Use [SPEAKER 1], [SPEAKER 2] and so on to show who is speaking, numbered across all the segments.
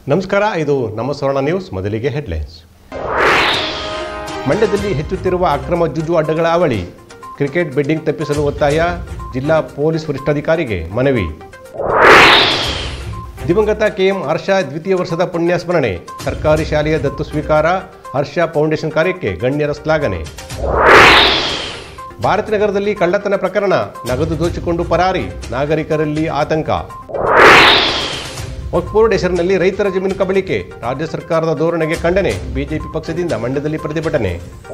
[SPEAKER 1] ನಮಸ್ಕಾರ ಇದು ನಮ್ಮ ಸ್ವರ್ಣ ನ್ಯೂಸ್ ಮೊದಲಿಗೆ ಹೆಡ್ಲೈನ್ಸ್ ಮಂಡ್ಯದಲ್ಲಿ ಹೆಚ್ಚುತ್ತಿರುವ ಅಕ್ರಮ ಜುಜು ಅಡ್ಡಗಳ ಅವಳಿ ಕ್ರಿಕೆಟ್ ಬೆಡ್ಡಿಂಗ್ ತಪ್ಪಿಸಲು ಒತ್ತಾಯ ಜಿಲ್ಲಾ ಪೊಲೀಸ್ ವರಿಷ್ಠಾಧಿಕಾರಿಗೆ ಮನವಿ ದಿವಂಗತ ಕೆಎಂ ಹರ್ಷ ದ್ವಿತೀಯ ವರ್ಷದ ಪುಣ್ಯ ಸ್ಮರಣೆ ಸರ್ಕಾರಿ ಶಾಲೆಯ ದತ್ತು ಸ್ವೀಕಾರ ಹರ್ಷ ಫೌಂಡೇಶನ್ ಕಾರ್ಯಕ್ಕೆ ಗಣ್ಯರ ಶ್ಲಾಘನೆ ಭಾರತನಗರದಲ್ಲಿ ಕಳ್ಳತನ ಪ್ರಕರಣ ನಗದು ದೋಚಿಕೊಂಡು ಪರಾರಿ ನಾಗರಿಕರಲ್ಲಿ ಆತಂಕ ಒಕ್ಪೋರ್ಡ್ ಹೆಸರಿನಲ್ಲಿ ರೈತರ ಜಮೀನು ಕಬಳಿಕೆ ರಾಜ್ಯ ಸರ್ಕಾರದ ಧೋರಣೆಗೆ ಖಂಡನೆ ಬಿಜೆಪಿ ಪಕ್ಷದಿಂದ ಮಂಡ್ಯದಲ್ಲಿ ಪ್ರತಿಭಟನೆ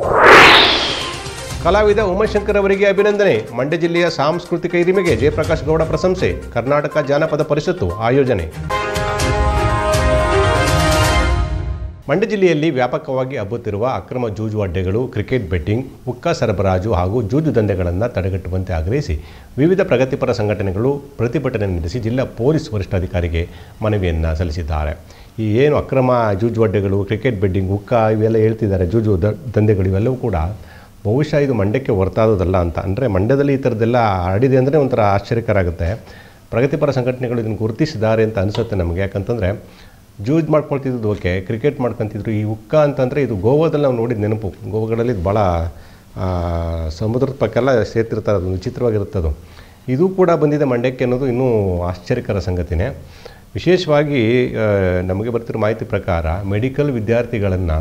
[SPEAKER 1] ಕಲಾವಿದ ಉಮಾಶಂಕರ್ ಅವರಿಗೆ ಅಭಿನಂದನೆ ಮಂಡ್ಯ ಜಿಲ್ಲೆಯ ಸಾಂಸ್ಕೃತಿಕ ಹಿರಿಮೆಗೆ ಜಯಪ್ರಕಾಶ್ ಗೌಡ ಪ್ರಶಂಸೆ ಕರ್ನಾಟಕ ಜಾನಪದ ಪರಿಷತ್ತು ಆಯೋಜನೆ ಮಂಡ್ಯ ಜಿಲ್ಲೆಯಲ್ಲಿ ವ್ಯಾಪಕವಾಗಿ ಹಬ್ಬುತ್ತಿರುವ ಅಕ್ರಮ ಜೂಜು ಅಡ್ಡೆಗಳು ಕ್ರಿಕೆಟ್ ಬೆಟ್ಟಿಂಗ್ ಹುಕ್ಕಾ ಸರಬರಾಜು ಹಾಗೂ ಜೂಜು ದಂಧೆಗಳನ್ನು ತಡೆಗಟ್ಟುವಂತೆ ಆಗ್ರಹಿಸಿ ವಿವಿಧ ಪ್ರಗತಿಪರ ಸಂಘಟನೆಗಳು ಪ್ರತಿಭಟನೆ ನಡೆಸಿ ಜಿಲ್ಲಾ ಪೊಲೀಸ್ ವರಿಷ್ಠಾಧಿಕಾರಿಗೆ ಮನವಿಯನ್ನು ಸಲ್ಲಿಸಿದ್ದಾರೆ ಈ ಏನು ಅಕ್ರಮ ಜೂಜು ಅಡ್ಡೆಗಳು ಕ್ರಿಕೆಟ್ ಬೆಟ್ಟಿಂಗ್ ಹುಕ್ಕಾ ಇವೆಲ್ಲ ಹೇಳ್ತಿದ್ದಾರೆ ಜೂಜು ದ ದಂಧೆಗಳು ಇವೆಲ್ಲವೂ ಕೂಡ ಬಹುಶಃ ಇದು ಮಂಡ್ಯಕ್ಕೆ ಹೊರತಾದದಲ್ಲ ಅಂತ ಅಂದರೆ ಮಂಡ್ಯದಲ್ಲಿ ಈ ಥರದ್ದೆಲ್ಲ ಆಡಿದೆ ಅಂದರೆ ಒಂಥರ ಆಶ್ಚರ್ಯಕರ ಆಗುತ್ತೆ ಪ್ರಗತಿಪರ ಸಂಘಟನೆಗಳು ಇದನ್ನು ಗುರುತಿಸಿದ್ದಾರೆ ಅಂತ ಅನಿಸುತ್ತೆ ನಮಗೆ ಯಾಕಂತಂದರೆ ಜೂಜ್ ಮಾಡ್ಕೊಳ್ತಿದ್ದು ಓಕೆ ಕ್ರಿಕೆಟ್ ಮಾಡ್ಕೊತಿದ್ರು ಈ ಉಕ್ಕ ಅಂತಂದರೆ ಇದು ಗೋವಾದಲ್ಲಿ ನಾವು ನೋಡಿದ ನೆನಪು ಗೋವಾಗಳಲ್ಲಿ ಇದು ಭಾಳ ಆ, ಸಮುದ್ರದ ಪಕ್ಕೆಲ್ಲ ಸೇರ್ತಿರ್ತಾರೆ ಅದು ವಿಚಿತ್ರವಾಗಿರುತ್ತೆ ಅದು ಇದು ಕೂಡ ಬಂದಿದೆ ಮಂಡ್ಯಕ್ಕೆ ಅನ್ನೋದು ಇನ್ನೂ ಆಶ್ಚರ್ಯಕರ ಸಂಗತಿನೇ ವಿಶೇಷವಾಗಿ ಆ, ನಮಗೆ ಬರ್ತಿರೋ ಮಾಹಿತಿ ಪ್ರಕಾರ ಮೆಡಿಕಲ್ ವಿದ್ಯಾರ್ಥಿಗಳನ್ನು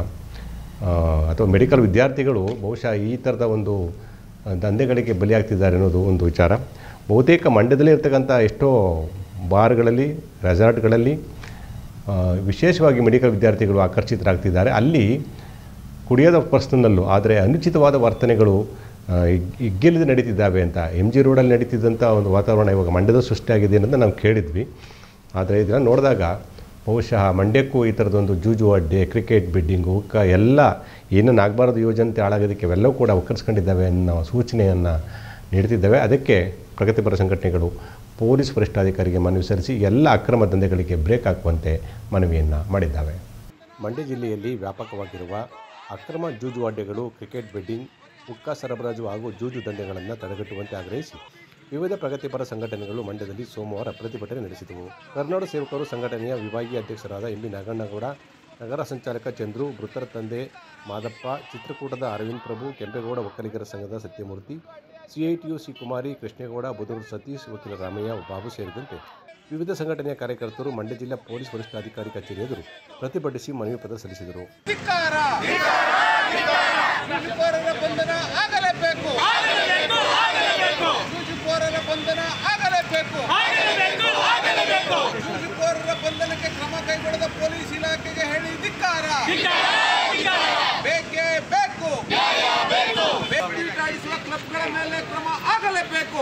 [SPEAKER 1] ಅಥವಾ ಮೆಡಿಕಲ್ ವಿದ್ಯಾರ್ಥಿಗಳು ಬಹುಶಃ ಈ ಥರದ ಒಂದು ದಂಧೆಗಳಿಗೆ ಬಲಿಯಾಗ್ತಿದ್ದಾರೆ ಅನ್ನೋದು ಒಂದು ವಿಚಾರ ಬಹುತೇಕ ಮಂಡ್ಯದಲ್ಲೇ ಇರ್ತಕ್ಕಂಥ ಎಷ್ಟೋ ಬಾರ್ಗಳಲ್ಲಿ ರೆಸಾರ್ಟ್ಗಳಲ್ಲಿ ಆ, ವಿಶೇಷವಾಗಿ ಮೆಡಿಕಲ್ ವಿದ್ಯಾರ್ಥಿಗಳು ಆಕರ್ಷಿತರಾಗ್ತಿದ್ದಾರೆ ಅಲ್ಲಿ ಕುಡಿಯೋದ ಪರ್ಸನಲ್ಲು ಆದರೆ ಅನುಚಿತವಾದ ವರ್ತನೆಗಳು ಆ, ಇಗ್- ಇಗ್ಗಿಲ್ಲದೆ ನಡೀತಿದ್ದಾವೆ ಅಂತ ಎಮ್ ಜಿ ರೋಡಲ್ಲಿ ನಡೀತಿದ್ದಂಥ ಒಂದು ವಾತಾವರಣ ಇವಾಗ ಮಂಡ್ಯದ ಸೃಷ್ಟಿಯಾಗಿದೆ ಅನ್ನೋದನ್ನ ನಾವು ಕೇಳಿದ್ವಿ ಆದರೆ ಇದನ್ನು ನೋಡಿದಾಗ ಬಹುಶಃ ಮಂಡ್ಯಕ್ಕೂ ಈ ಥರದೊಂದು ಜೂಜು ಅಡ್ಡೆ ಕ್ರಿಕೆಟ್ ಬಿಡ್ಡಿಂಗು ಹುಕ್ಕ ಎಲ್ಲ ಏನನ್ನು ಆಗಬಾರದು ಯೋಜನೆ ಹಾಳಾಗೋದಕ್ಕೆ ಇವೆಲ್ಲವೂ ಕೂಡ ಒಕ್ಕರ್ಸ್ಕೊಂಡಿದ್ದಾವೆ ಅನ್ನೋ ಸೂಚನೆಯನ್ನು ನೀಡ್ತಿದ್ದಾವೆ ಅದಕ್ಕೆ ಪ್ರಗತಿಪರ ಸಂಘಟನೆಗಳು ಪೊಲೀಸ್ ವರಿಷ್ಠಾಧಿಕಾರಿಗೆ ಮನವಿ ಸಲ್ಲಿಸಿ ಎಲ್ಲ ಅಕ್ರಮ ದಂಧೆಗಳಿಗೆ ಬ್ರೇಕ್ ಹಾಕುವಂತೆ ಮನವಿಯನ್ನು ಮಾಡಿದ್ದಾವೆ ಮಂಡ್ಯ ಜಿಲ್ಲೆಯಲ್ಲಿ ವ್ಯಾಪಕವಾಗಿರುವ ಅಕ್ರಮ ಜೂಜು ಅಡ್ಡೆಗಳು ಕ್ರಿಕೆಟ್ ಬೆಡ್ಡಿಂಗ್ ಹುಕ್ಕಾ ಸರಬರಾಜು ಹಾಗೂ ಜೂಜು ದಂಧೆಗಳನ್ನು ತಡೆಗಟ್ಟುವಂತೆ ಆಗ್ರಹಿಸಿ ವಿವಿಧ ಪ್ರಗತಿಪರ ಸಂಘಟನೆಗಳು ಮಂಡ್ಯದಲ್ಲಿ ಸೋಮವಾರ ಪ್ರತಿಭಟನೆ ನಡೆಸಿದವು ಕರ್ನಾಟಕ ಸೇವಕರು ಸಂಘಟನೆಯ ವಿಭಾಗೀಯ ಅಧ್ಯಕ್ಷರಾದ ಎಂ ಬಿ ನಾಗಣ್ಣಗೌಡ ನಗರ ಸಂಚಾಲಕ ಚಂದ್ರು ಮೃತರ ತಂದೆ ಮಾದಪ್ಪ ಚಿತ್ರಕೂಟದ ಅರವಿಂದ್ ಪ್ರಭು ಕೆಂಪೇಗೌಡ ಒಕ್ಕಲಿಗರ ಸಂಘದ ಸತ್ಯಮೂರ್ತಿ ಸಿಐಟಿಯು ಸಿ ಕುಮಾರಿ ಕೃಷ್ಣೇಗೌಡ ಬುದೂರು ಸತೀಶ್ ವಕೀಲ ರಾಮಯ್ಯ ಬಾಬು ಸೇರಿದಂತೆ ವಿವಿಧ ಸಂಘಟನೆಯ ಕಾರ್ಯಕರ್ತರು ಮಂಡ್ಯ ಜಿಲ್ಲಾ ಪೊಲೀಸ್ ವರಿಷ್ಠಾಧಿಕಾರಿ ಕಚೇರಿ ಎದುರು ಪ್ರತಿಭಟಿಸಿ ಮನವಿ ಪತ್ರ ಸಲ್ಲಿಸಿದರು
[SPEAKER 2] ಧಿಕ್ಕಾರ ಜೂಜುಕೋರರ ಬಂಧನ ಆಗಲೇಬೇಕು ಜೂಜುಕೋರರ ಬಂಧನ ಆಗಲೇಬೇಕು ಜೂಜುಕೋರರ ಬಂಧನಕ್ಕೆ ಕ್ರಮ ಕೈಗೊಳ್ಳದ ಪೊಲೀಸ್ ಇಲಾಖೆಗೆ ಹೇಳಿ ಧಿಕ್ಕಾರ ಬೇಕೇ ಬೇಕು ಆಡಿಸುವ ಕ್ಲಬ್ಗಳ ಮೇಲೆ ಕ್ರಮ ಆಗಲೇಬೇಕು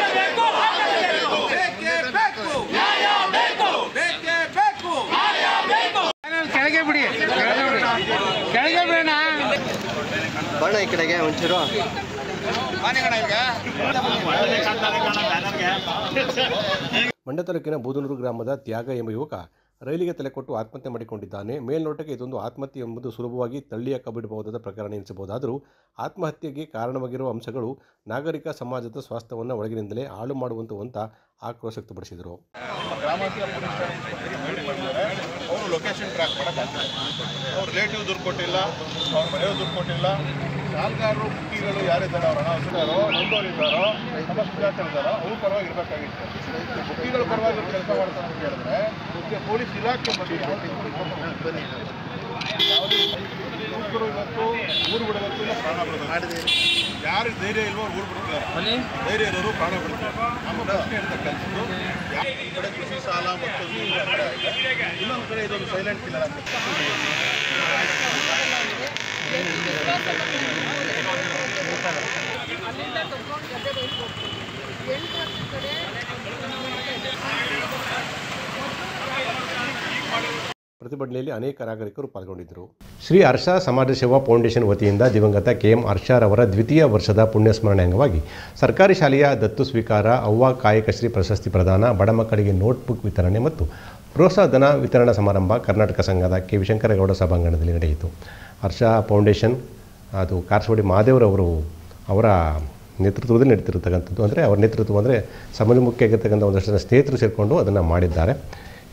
[SPEAKER 2] ಬೇಕೇ ಬೇಕು ಬೇಕೇ ಬೇಕು
[SPEAKER 3] ಕೆಳಗೆ ಬಿಡಿ ಕೆಳಗೆ ಬಿಡೋಣ
[SPEAKER 4] ಬಣ್ಣ ಈ ಕಡೆಗೆ ಒಂಚೂರು
[SPEAKER 1] ಮಂಡ್ಯ ತಾಲೂಕಿನ ಬೂದನೂರು ಗ್ರಾಮದ ತ್ಯಾಗ ಎಂಬ ಯುವಕ ರೈಲಿಗೆ ತಲೆ ಕೊಟ್ಟು ಆತ್ಮಹತ್ಯೆ ಮಾಡಿಕೊಂಡಿದ್ದಾನೆ ಮೇಲ್ನೋಟಕ್ಕೆ ಇದೊಂದು ಆತ್ಮಹತ್ಯೆ ಎಂಬುದು ಸುಲಭವಾಗಿ ತಳ್ಳಿ ಹಾಕಬಿಡಬಹುದಾದ ಪ್ರಕರಣ ಎನಿಸಬಹುದಾದರೂ ಆತ್ಮಹತ್ಯೆಗೆ ಕಾರಣವಾಗಿರುವ ಅಂಶಗಳು ನಾಗರಿಕ ಸಮಾಜದ ಸ್ವಾಸ್ಥ್ಯವನ್ನು ಒಳಗಿನಿಂದಲೇ ಹಾಳು ಮಾಡುವಂತು ಅಂತ ಆಕ್ರೋಶ ವ್ಯಕ್ತಪಡಿಸಿದರು
[SPEAKER 5] ಅವರು ಲೊಕೇಶನ್ ಟ್ರ್ಯಾಕ್ ಮಾಡೋಕ್ಕಾಗ್ತದೆ ಅವ್ರ ರಿಲೇಟಿವ್ ದುಡ್ಡು ಕೊಟ್ಟಿಲ್ಲ ಅವ್ರ ಮನೆಯವ್ರು ದುಡ್ಡು ಕೊಟ್ಟಿಲ್ಲ ಸಾಲಗಾರರು ಬುಕ್ಕಿಗಳು ಯಾರಿದ್ದಾರೆ ಅವ್ರ ಹಣ ಹಸಿದಾರೋ ನೊಂದೋರಿದ್ದಾರೋ ಸಮಸ್ಯೆ ಇದ್ದಾರೋ ಅವ್ರ ಪರವಾಗಿ ಇರಬೇಕಾಗಿತ್ತು ಬುಕ್ಕಿಗಳ ಪರವಾಗಿ ಇವ್ರು ಕೆಲಸ ಮಾಡ್ತಾರೆ ಅಂತ ಹೇಳಿದ್ರೆ ಮುಖ್ಯ ಪೊಲೀಸ್ ಇಲಾಖೆ ಬಗ್ಗೆ ಯಾವುದೇ ಯುವಕರು ಇವತ್ತು ಊರು ಬಿಡಬೇಕು ಇಲ್ಲ ಪ್ರಾಣ ಬಿಡಬೇಕು ಯಾರು ಧೈರ್ಯ ಇಲ್ವೋ ಅವ್ರು ಊರು ಬಿಡ್ತಾರೆ ಧೈರ್ಯ ಇರೋರು ಪ್ರಾಣ ಬಿಡ್ತಾರೆ ನಮ್ಮ ಪ್ರಶ್ನೆ ಇರ್ತಕ್ಕಂಥದ್ದು ಯಾ- ಈ ಕಡೆ ಕೃಷಿ ಸಾಲ ಮತ್ತು ಇನ್ನೊಂದು ಕಡೆ ಇದೆ. ಇನ್ನೊಂದು ಕಡೆ ಇದೊಂದು ಸೈಲೆಂಟ್ ಕಿಲ್ಲರ್ ಆಗ್ತದೆ
[SPEAKER 1] ಪ್ರತಿಭಟನೆಯಲ್ಲಿ ಅನೇಕ ನಾಗರಿಕರು ಪಾಲ್ಗೊಂಡಿದ್ದರು ಶ್ರೀ ಹರ್ಷ ಸಮಾಜ ಸೇವಾ ಫೌಂಡೇಶನ್ ವತಿಯಿಂದ ದಿವಂಗತ ಕೆ ಎಂ ಹರ್ಷರವರ ದ್ವಿತೀಯ ವರ್ಷದ ಪುಣ್ಯಸ್ಮರಣೆ ಅಂಗವಾಗಿ ಸರ್ಕಾರಿ ಶಾಲೆಯ ದತ್ತು ಸ್ವೀಕಾರ ಅವ್ವ ಕಾಯಕಶ್ರೀ ಪ್ರಶಸ್ತಿ ಪ್ರದಾನ ಬಡ ಮಕ್ಕಳಿಗೆ ನೋಟ್ಬುಕ್ ವಿತರಣೆ ಮತ್ತು ಪ್ರೋತ್ಸಾಹ ಧನ ವಿತರಣಾ ಸಮಾರಂಭ ಕರ್ನಾಟಕ ಸಂಘದ ಕೆ ವಿಶಂಕರೇಗೌಡ ಸಭಾಂಗಣದಲ್ಲಿ ನಡೆಯಿತು ಹರ್ಷ ಫೌಂಡೇಶನ್ ಅದು ಕಾರಸವಾಡಿ ಮಹಾದೇವರವರು ಅವರ ನೇತೃತ್ವದಲ್ಲಿ ನಡೀತಿರ್ತಕ್ಕಂಥದ್ದು ಅಂದರೆ ಅವರ ನೇತೃತ್ವ ಅಂದರೆ ಸಮಾಜಮುಖಿ ಆಗಿರ್ತಕ್ಕಂಥ ಒಂದಷ್ಟು ಜನ ಸ್ನೇಹಿತರು ಸೇರಿಕೊಂಡು ಅದನ್ನು ಮಾಡಿದ್ದಾರೆ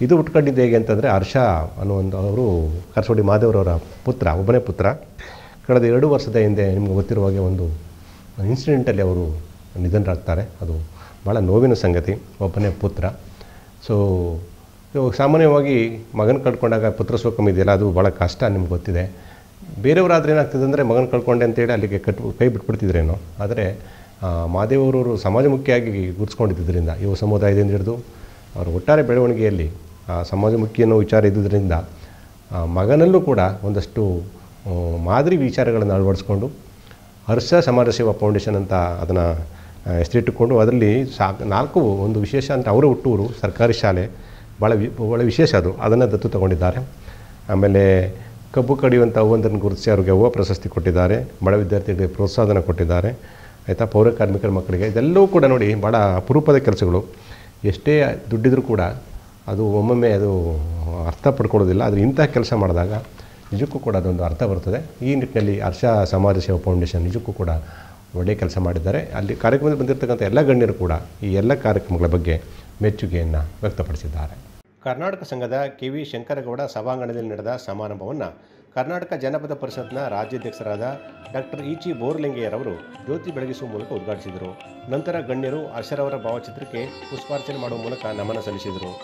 [SPEAKER 1] ಇದು ಉಟ್ಕೊಂಡಿದ್ದು ಹೇಗೆ ಅಂತಂದರೆ ಹರ್ಷ ಅನ್ನೋ ಒಂದು ಅವರು ಕರಸೋಡಿ ಮಾದೇವರವರ ಪುತ್ರ ಒಬ್ಬನೇ ಪುತ್ರ ಕಳೆದ ಎರಡು ವರ್ಷದ ಹಿಂದೆ ನಿಮ್ಗೆ ಗೊತ್ತಿರುವ ಹಾಗೆ ಒಂದು ಇನ್ಸಿಡೆಂಟಲ್ಲಿ ಅವರು ನಿಧನರಾಗ್ತಾರೆ ಅದು ಭಾಳ ನೋವಿನ ಸಂಗತಿ ಒಬ್ಬನೇ ಪುತ್ರ ಸೊ ಇವಾಗ ಸಾಮಾನ್ಯವಾಗಿ ಮಗನ ಕಳ್ಕೊಂಡಾಗ ಪುತ್ರ ಶೋಕಂ ಇದೆಯಲ್ಲ ಅದು ಭಾಳ ಕಷ್ಟ ನಿಮ್ಗೆ ಗೊತ್ತಿದೆ ಬೇರೆಯವರಾದ್ರೆ ಏನಾಗ್ತದೆ ಅಂದರೆ ಮಗನ ಕಳ್ಕೊಂಡೆ ಅಂತೇಳಿ ಅಲ್ಲಿಗೆ ಕಟ್ ಕೈ ಬಿಟ್ಬಿಡ್ತಿದ್ರೇನೋ ಆದರೆ ಮಾದೇವರವರು ಸಮಾಜಮುಖಿಯಾಗಿ ಗುರುತಿಸ್ಕೊಂಡಿದ್ದರಿಂದ ಯುವ ಸಮುದಾಯದಿಂದ ಹಿಡಿದು ಅವರ ಒಟ್ಟಾರೆ ಬೆಳವಣಿಗೆಯಲ್ಲಿ ಆ ಸಮಾಜಮುಖಿ ಅನ್ನೋ ವಿಚಾರ ಇದ್ದುದರಿಂದ ಆ, ಮಗನಲ್ಲೂ ಕೂಡ ಒಂದಷ್ಟು ಆ, ಮಾದರಿ ವಿಚಾರಗಳನ್ನು ಅಳವಡಿಸ್ಕೊಂಡು ಹರ್ಷ ಸಮಾಜ ಸೇವಾ ಫೌಂಡೇಶನ್ ಅಂತ ಅದನ್ನು ಹೆಸರಿಟ್ಟುಕೊಂಡು ಅದರಲ್ಲಿ ಸಾ ನಾಲ್ಕು ಒಂದು ವಿಶೇಷ ಅಂದರೆ ಅವರ ಹುಟ್ಟೂರು ಸರ್ಕಾರಿ ಶಾಲೆ ಭಾಳ ವಿ ಭಾಳ ವಿಶೇಷ ಅದು ಅದನ್ನು ದತ್ತು ತಗೊಂಡಿದ್ದಾರೆ ಆಮೇಲೆ ಕಬ್ಬು ಕಡಿಯುವಂಥ ಹೂವೊಂದನ್ನು ಗುರುತಿಸಿ ಅವರಿಗೆ ಹೂವು ಪ್ರಶಸ್ತಿ ಕೊಟ್ಟಿದ್ದಾರೆ ಬಡ ವಿದ್ಯಾರ್ಥಿಗಳಿಗೆ ಪ್ರೋತ್ಸಾಹನ ಕೊಟ್ಟಿದ್ದಾರೆ ಆಯಿತಾ ಪೌರ ಕಾರ್ಮಿಕರ ಮಕ್ಕಳಿಗೆ ಇದೆಲ್ಲವೂ ಕೂಡ ನೋಡಿ ಭಾಳ ಅಪರೂಪದ ಕೆಲಸಗಳು ಎಷ್ಟೇ ದುಡ್ಡಿದ್ರೂ ಕೂಡ ಅದು ಒಮ್ಮೊಮ್ಮೆ ಅದು ಅರ್ಥ ಪಡ್ಕೊಳ್ಳೋದಿಲ್ಲ ಆದರೆ ಇಂತಹ ಕೆಲಸ ಮಾಡಿದಾಗ ನಿಜಕ್ಕೂ ಕೂಡ ಅದೊಂದು ಅರ್ಥ ಬರ್ತದೆ ಈ ನಿಟ್ಟಿನಲ್ಲಿ ಹರ್ಷ ಸಮಾಜ ಸೇವಾ ಫೌಂಡೇಶನ್ ನಿಜಕ್ಕೂ ಕೂಡ ಒಳ್ಳೆಯ ಕೆಲಸ ಮಾಡಿದ್ದಾರೆ ಅಲ್ಲಿ ಕಾರ್ಯಕ್ರಮದಲ್ಲಿ ಬಂದಿರತಕ್ಕಂಥ ಎಲ್ಲ ಗಣ್ಯರು ಕೂಡ ಈ ಎಲ್ಲ ಕಾರ್ಯಕ್ರಮಗಳ ಬಗ್ಗೆ ಮೆಚ್ಚುಗೆಯನ್ನು ವ್ಯಕ್ತಪಡಿಸಿದ್ದಾರೆ ಕರ್ನಾಟಕ ಸಂಘದ ಕೆ ವಿ ಶಂಕರಗೌಡ ಸಭಾಂಗಣದಲ್ಲಿ ನಡೆದ ಸಮಾರಂಭವನ್ನು ಕರ್ನಾಟಕ ಜನಪದ ಪರಿಷತ್ನ ರಾಜ್ಯಾಧ್ಯಕ್ಷರಾದ ಡಾಕ್ಟರ್ ಇಚಿ ಬೋರ್ಲಿಂಗೆಯರವರು ಜ್ಯೋತಿ ಬೆಳಗಿಸುವ ಮೂಲಕ ಉದ್ಘಾಟಿಸಿದರು ನಂತರ ಗಣ್ಯರು ಹರ್ಷರವರ ಭಾವಚಿತ್ರಕ್ಕೆ ಪುಷ್ಪಾರ್ಚನೆ ಮಾಡುವ ಮೂಲಕ ನಮನ ಸಲ್ಲಿಸಿದರು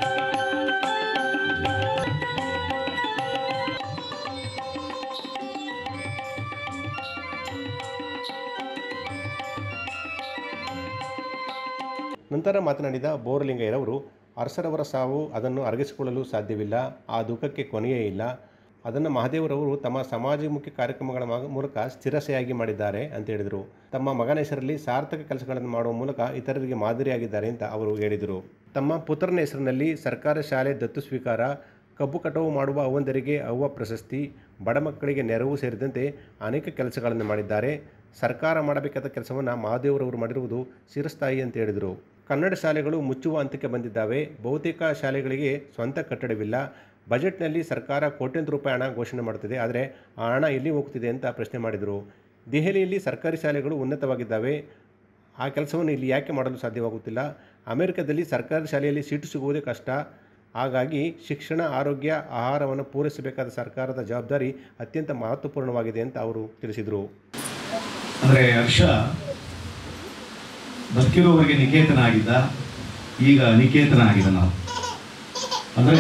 [SPEAKER 1] ನಂತರ ಮಾತನಾಡಿದ ಬೋರಲಿಂಗಯ್ಯರವರು ಅರಸರವರ ಸಾವು ಅದನ್ನು ಅರಗಿಸಿಕೊಳ್ಳಲು ಸಾಧ್ಯವಿಲ್ಲ ಆ ದುಃಖಕ್ಕೆ ಕೊನೆಯೇ ಇಲ್ಲ ಅದನ್ನು ಮಹಾದೇವರವರು ತಮ್ಮ ಸಮಾಜಮುಖಿ ಕಾರ್ಯಕ್ರಮಗಳ ಮ- ಮೂಲಕ ಸ್ಥಿರಸೆಯಾಗಿ ಮಾಡಿದ್ದಾರೆ ಅಂತ ಹೇಳಿದರು ತಮ್ಮ ಮಗನ ಹೆಸರಲ್ಲಿ ಸಾರ್ಥಕ ಕೆಲಸಗಳನ್ನು ಮಾಡುವ ಮೂಲಕ ಇತರರಿಗೆ ಮಾದರಿಯಾಗಿದ್ದಾರೆ ಅಂತ ಅವರು ಹೇಳಿದರು ತಮ್ಮ ಪುತ್ರನ ಹೆಸರಿನಲ್ಲಿ ಸರ್ಕಾರ ಶಾಲೆ ದತ್ತು ಸ್ವೀಕಾರ ಕಬ್ಬು ಕಟಾವು ಮಾಡುವ ಅವ್ವಂದರಿಗೆ ಅವ್ವ ಪ್ರಶಸ್ತಿ ಬಡ ಮಕ್ಕಳಿಗೆ ನೆರವು ಸೇರಿದಂತೆ ಅನೇಕ ಕೆಲಸಗಳನ್ನು ಮಾಡಿದ್ದಾರೆ ಸರ್ಕಾರ ಮಾಡಬೇಕಾದ ಕೆಲಸವನ್ನು ಮಹಾದೇವರವರು ಮಾಡಿರುವುದು ಚಿರಸ್ಥಾಯಿ ಅಂತ ಹೇಳಿದರು ಕನ್ನಡ ಶಾಲೆಗಳು ಮುಚ್ಚುವ ಹಂತಕ್ಕೆ ಬಂದಿದ್ದಾವೆ ಬಹುತೇಕ ಶಾಲೆಗಳಿಗೆ ಸ್ವಂತ ಕಟ್ಟಡವಿಲ್ಲ ಬಜೆಟ್ನಲ್ಲಿ ಸರ್ಕಾರ ಕೋಟ್ಯಂತರ ರೂಪಾಯಿ ಹಣ ಘೋಷಣೆ ಮಾಡುತ್ತಿದೆ ಆದರೆ ಆ ಹಣ ಎಲ್ಲಿ ಹೋಗ್ತಿದೆ ಅಂತ ಪ್ರಶ್ನೆ ಮಾಡಿದರು ದೆಹಲಿಯಲ್ಲಿ ಸರ್ಕಾರಿ ಶಾಲೆಗಳು ಉನ್ನತವಾಗಿದ್ದಾವೆ ಆ ಕೆಲಸವನ್ನು ಇಲ್ಲಿ ಯಾಕೆ ಮಾಡಲು ಸಾಧ್ಯವಾಗುತ್ತಿಲ್ಲ ಅಮೆರಿಕದಲ್ಲಿ ಸರ್ಕಾರಿ ಶಾಲೆಯಲ್ಲಿ ಸೀಟು ಸಿಗುವುದೇ ಕಷ್ಟ ಹಾಗಾಗಿ ಶಿಕ್ಷಣ ಆರೋಗ್ಯ ಆಹಾರವನ್ನು ಪೂರೈಸಬೇಕಾದ ಸರ್ಕಾರದ ಜವಾಬ್ದಾರಿ ಅತ್ಯಂತ ಮಹತ್ವಪೂರ್ಣವಾಗಿದೆ ಅಂತ ಅವರು ತಿಳಿಸಿದರು
[SPEAKER 6] ಅಂದರೆ ಹರ್ಷ ಬದುಕಿರುವವರಿಗೆ ನಿಕೇತನ ಆಗಿದ್ದ ಈಗ ನಿಕೇತನ ಆಗಿದ ನಾವು ಅಂದರೆ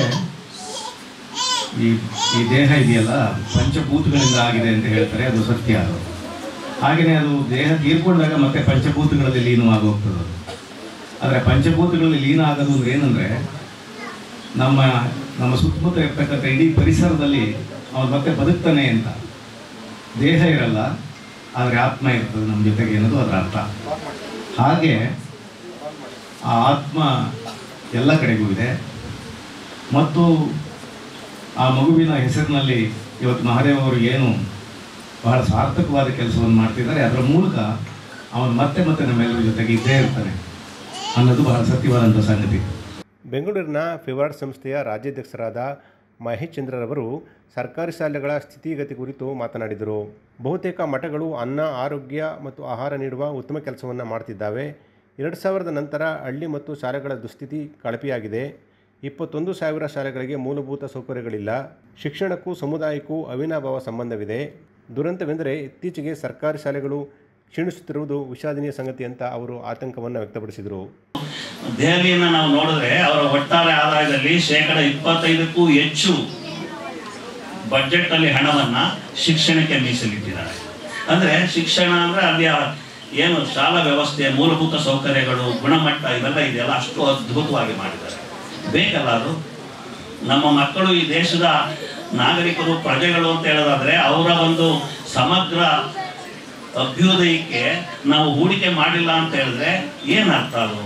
[SPEAKER 6] ಈ ಈ ದೇಹ ಇದೆಯಲ್ಲ ಪಂಚಭೂತಗಳಿಂದ ಆಗಿದೆ ಅಂತ ಹೇಳ್ತಾರೆ ಅದು ಸತ್ಯ ಅದು ಹಾಗೆಯೇ ಅದು ದೇಹ ತೀರ್ಕೊಂಡಾಗ ಮತ್ತೆ ಪಂಚಭೂತಗಳಲ್ಲಿ ಲೀನವಾಗಿ ಹೋಗ್ತದೆ ಅದು ಆದರೆ ಪಂಚಭೂತಗಳಲ್ಲಿ ಲೀನ ಆಗೋದು ಅಂದ್ರೆ ಏನಂದರೆ ನಮ್ಮ ನಮ್ಮ ಸುತ್ತಮುತ್ತ ಇರ್ತಕ್ಕಂಥ ಇಡೀ ಪರಿಸರದಲ್ಲಿ ಅವನು ಮತ್ತೆ ಬದುಕ್ತಾನೆ ಅಂತ ದೇಹ ಇರಲ್ಲ ಆದರೆ ಆತ್ಮ ಇರ್ತದೆ ನಮ್ಮ ಜೊತೆಗೆ ಅನ್ನೋದು ಅದರ ಅರ್ಥ ಹಾಗೆ ಆ ಆತ್ಮ ಎಲ್ಲ ಕಡೆಗೂ ಇದೆ ಮತ್ತು ಆ ಮಗುವಿನ ಹೆಸರಿನಲ್ಲಿ ಇವತ್ತು ಮಹಾದೇವ್ ಅವರು ಏನು ಬಹಳ ಸಾರ್ಥಕವಾದ ಕೆಲಸವನ್ನು ಮಾಡ್ತಿದ್ದಾರೆ ಅದರ ಮೂಲಕ ಅವನು ಮತ್ತೆ ಮತ್ತೆ ನಮ್ಮೆಲ್ಲರ ಜೊತೆಗೆ ಇದ್ದೇ ಇರ್ತಾನೆ ಅನ್ನೋದು ಬಹಳ ಸತ್ಯವಾದಂಥ ಸಂಗತಿ
[SPEAKER 1] ಬೆಂಗಳೂರಿನ ಫಿವಾರ್ಡ್ ಸಂಸ್ಥೆಯ ರಾಜ್ಯಾಧ್ಯಕ್ಷರಾದ ಮಹೇಶ್ ಚಂದ್ರರವರು ಸರ್ಕಾರಿ ಶಾಲೆಗಳ ಸ್ಥಿತಿಗತಿ ಕುರಿತು ಮಾತನಾಡಿದರು ಬಹುತೇಕ ಮಠಗಳು ಅನ್ನ ಆರೋಗ್ಯ ಮತ್ತು ಆಹಾರ ನೀಡುವ ಉತ್ತಮ ಕೆಲಸವನ್ನು ಮಾಡ್ತಿದ್ದಾವೆ ಎರಡು ಸಾವಿರದ ನಂತರ ಹಳ್ಳಿ ಮತ್ತು ಶಾಲೆಗಳ ದುಸ್ಥಿತಿ ಕಳಪೆಯಾಗಿದೆ ಇಪ್ಪತ್ತೊಂದು ಸಾವಿರ ಶಾಲೆಗಳಿಗೆ ಮೂಲಭೂತ ಸೌಕರ್ಯಗಳಿಲ್ಲ ಶಿಕ್ಷಣಕ್ಕೂ ಸಮುದಾಯಕ್ಕೂ ಅವಿನಾಭಾವ ಸಂಬಂಧವಿದೆ ದುರಂತವೆಂದರೆ ಇತ್ತೀಚೆಗೆ ಸರ್ಕಾರಿ ಶಾಲೆಗಳು ಕ್ಷೀಣಿಸುತ್ತಿರುವುದು ವಿಷಾದನೀಯ ಸಂಗತಿ ಅಂತ ಅವರು ಆತಂಕವನ್ನು ವ್ಯಕ್ತಪಡಿಸಿದರು
[SPEAKER 7] ದೆಹಲಿಯನ್ನ ನಾವು ನೋಡಿದ್ರೆ ಅವರ ಒಟ್ಟಾರೆ ಆದಾಯದಲ್ಲಿ ಶೇಕಡ ಇಪ್ಪತ್ತೈದಕ್ಕೂ ಹೆಚ್ಚು ಬಜೆಟ್ ಅಲ್ಲಿ ಹಣವನ್ನ ಶಿಕ್ಷಣಕ್ಕೆ ಮೀಸಲಿಟ್ಟಿದ್ದಾರೆ ಅಂದ್ರೆ ಶಿಕ್ಷಣ ಅಂದ್ರೆ ಅಲ್ಲಿ ಆ ಏನು ಶಾಲಾ ವ್ಯವಸ್ಥೆ ಮೂಲಭೂತ ಸೌಕರ್ಯಗಳು ಗುಣಮಟ್ಟ ಇವೆಲ್ಲ ಇದೆಯಲ್ಲ ಅಷ್ಟು ಅದ್ಭುತವಾಗಿ ಮಾಡಿದ್ದಾರೆ ಬೇಕಲ್ಲ ಅದು ನಮ್ಮ ಮಕ್ಕಳು ಈ ದೇಶದ ನಾಗರಿಕರು ಪ್ರಜೆಗಳು ಅಂತ ಹೇಳೋದಾದ್ರೆ ಅವರ ಒಂದು ಸಮಗ್ರ ಅಭ್ಯುದಯಕ್ಕೆ ನಾವು ಹೂಡಿಕೆ ಮಾಡಿಲ್ಲ ಅಂತ ಹೇಳಿದ್ರೆ ಏನ್ ಅರ್ಥ ಅದು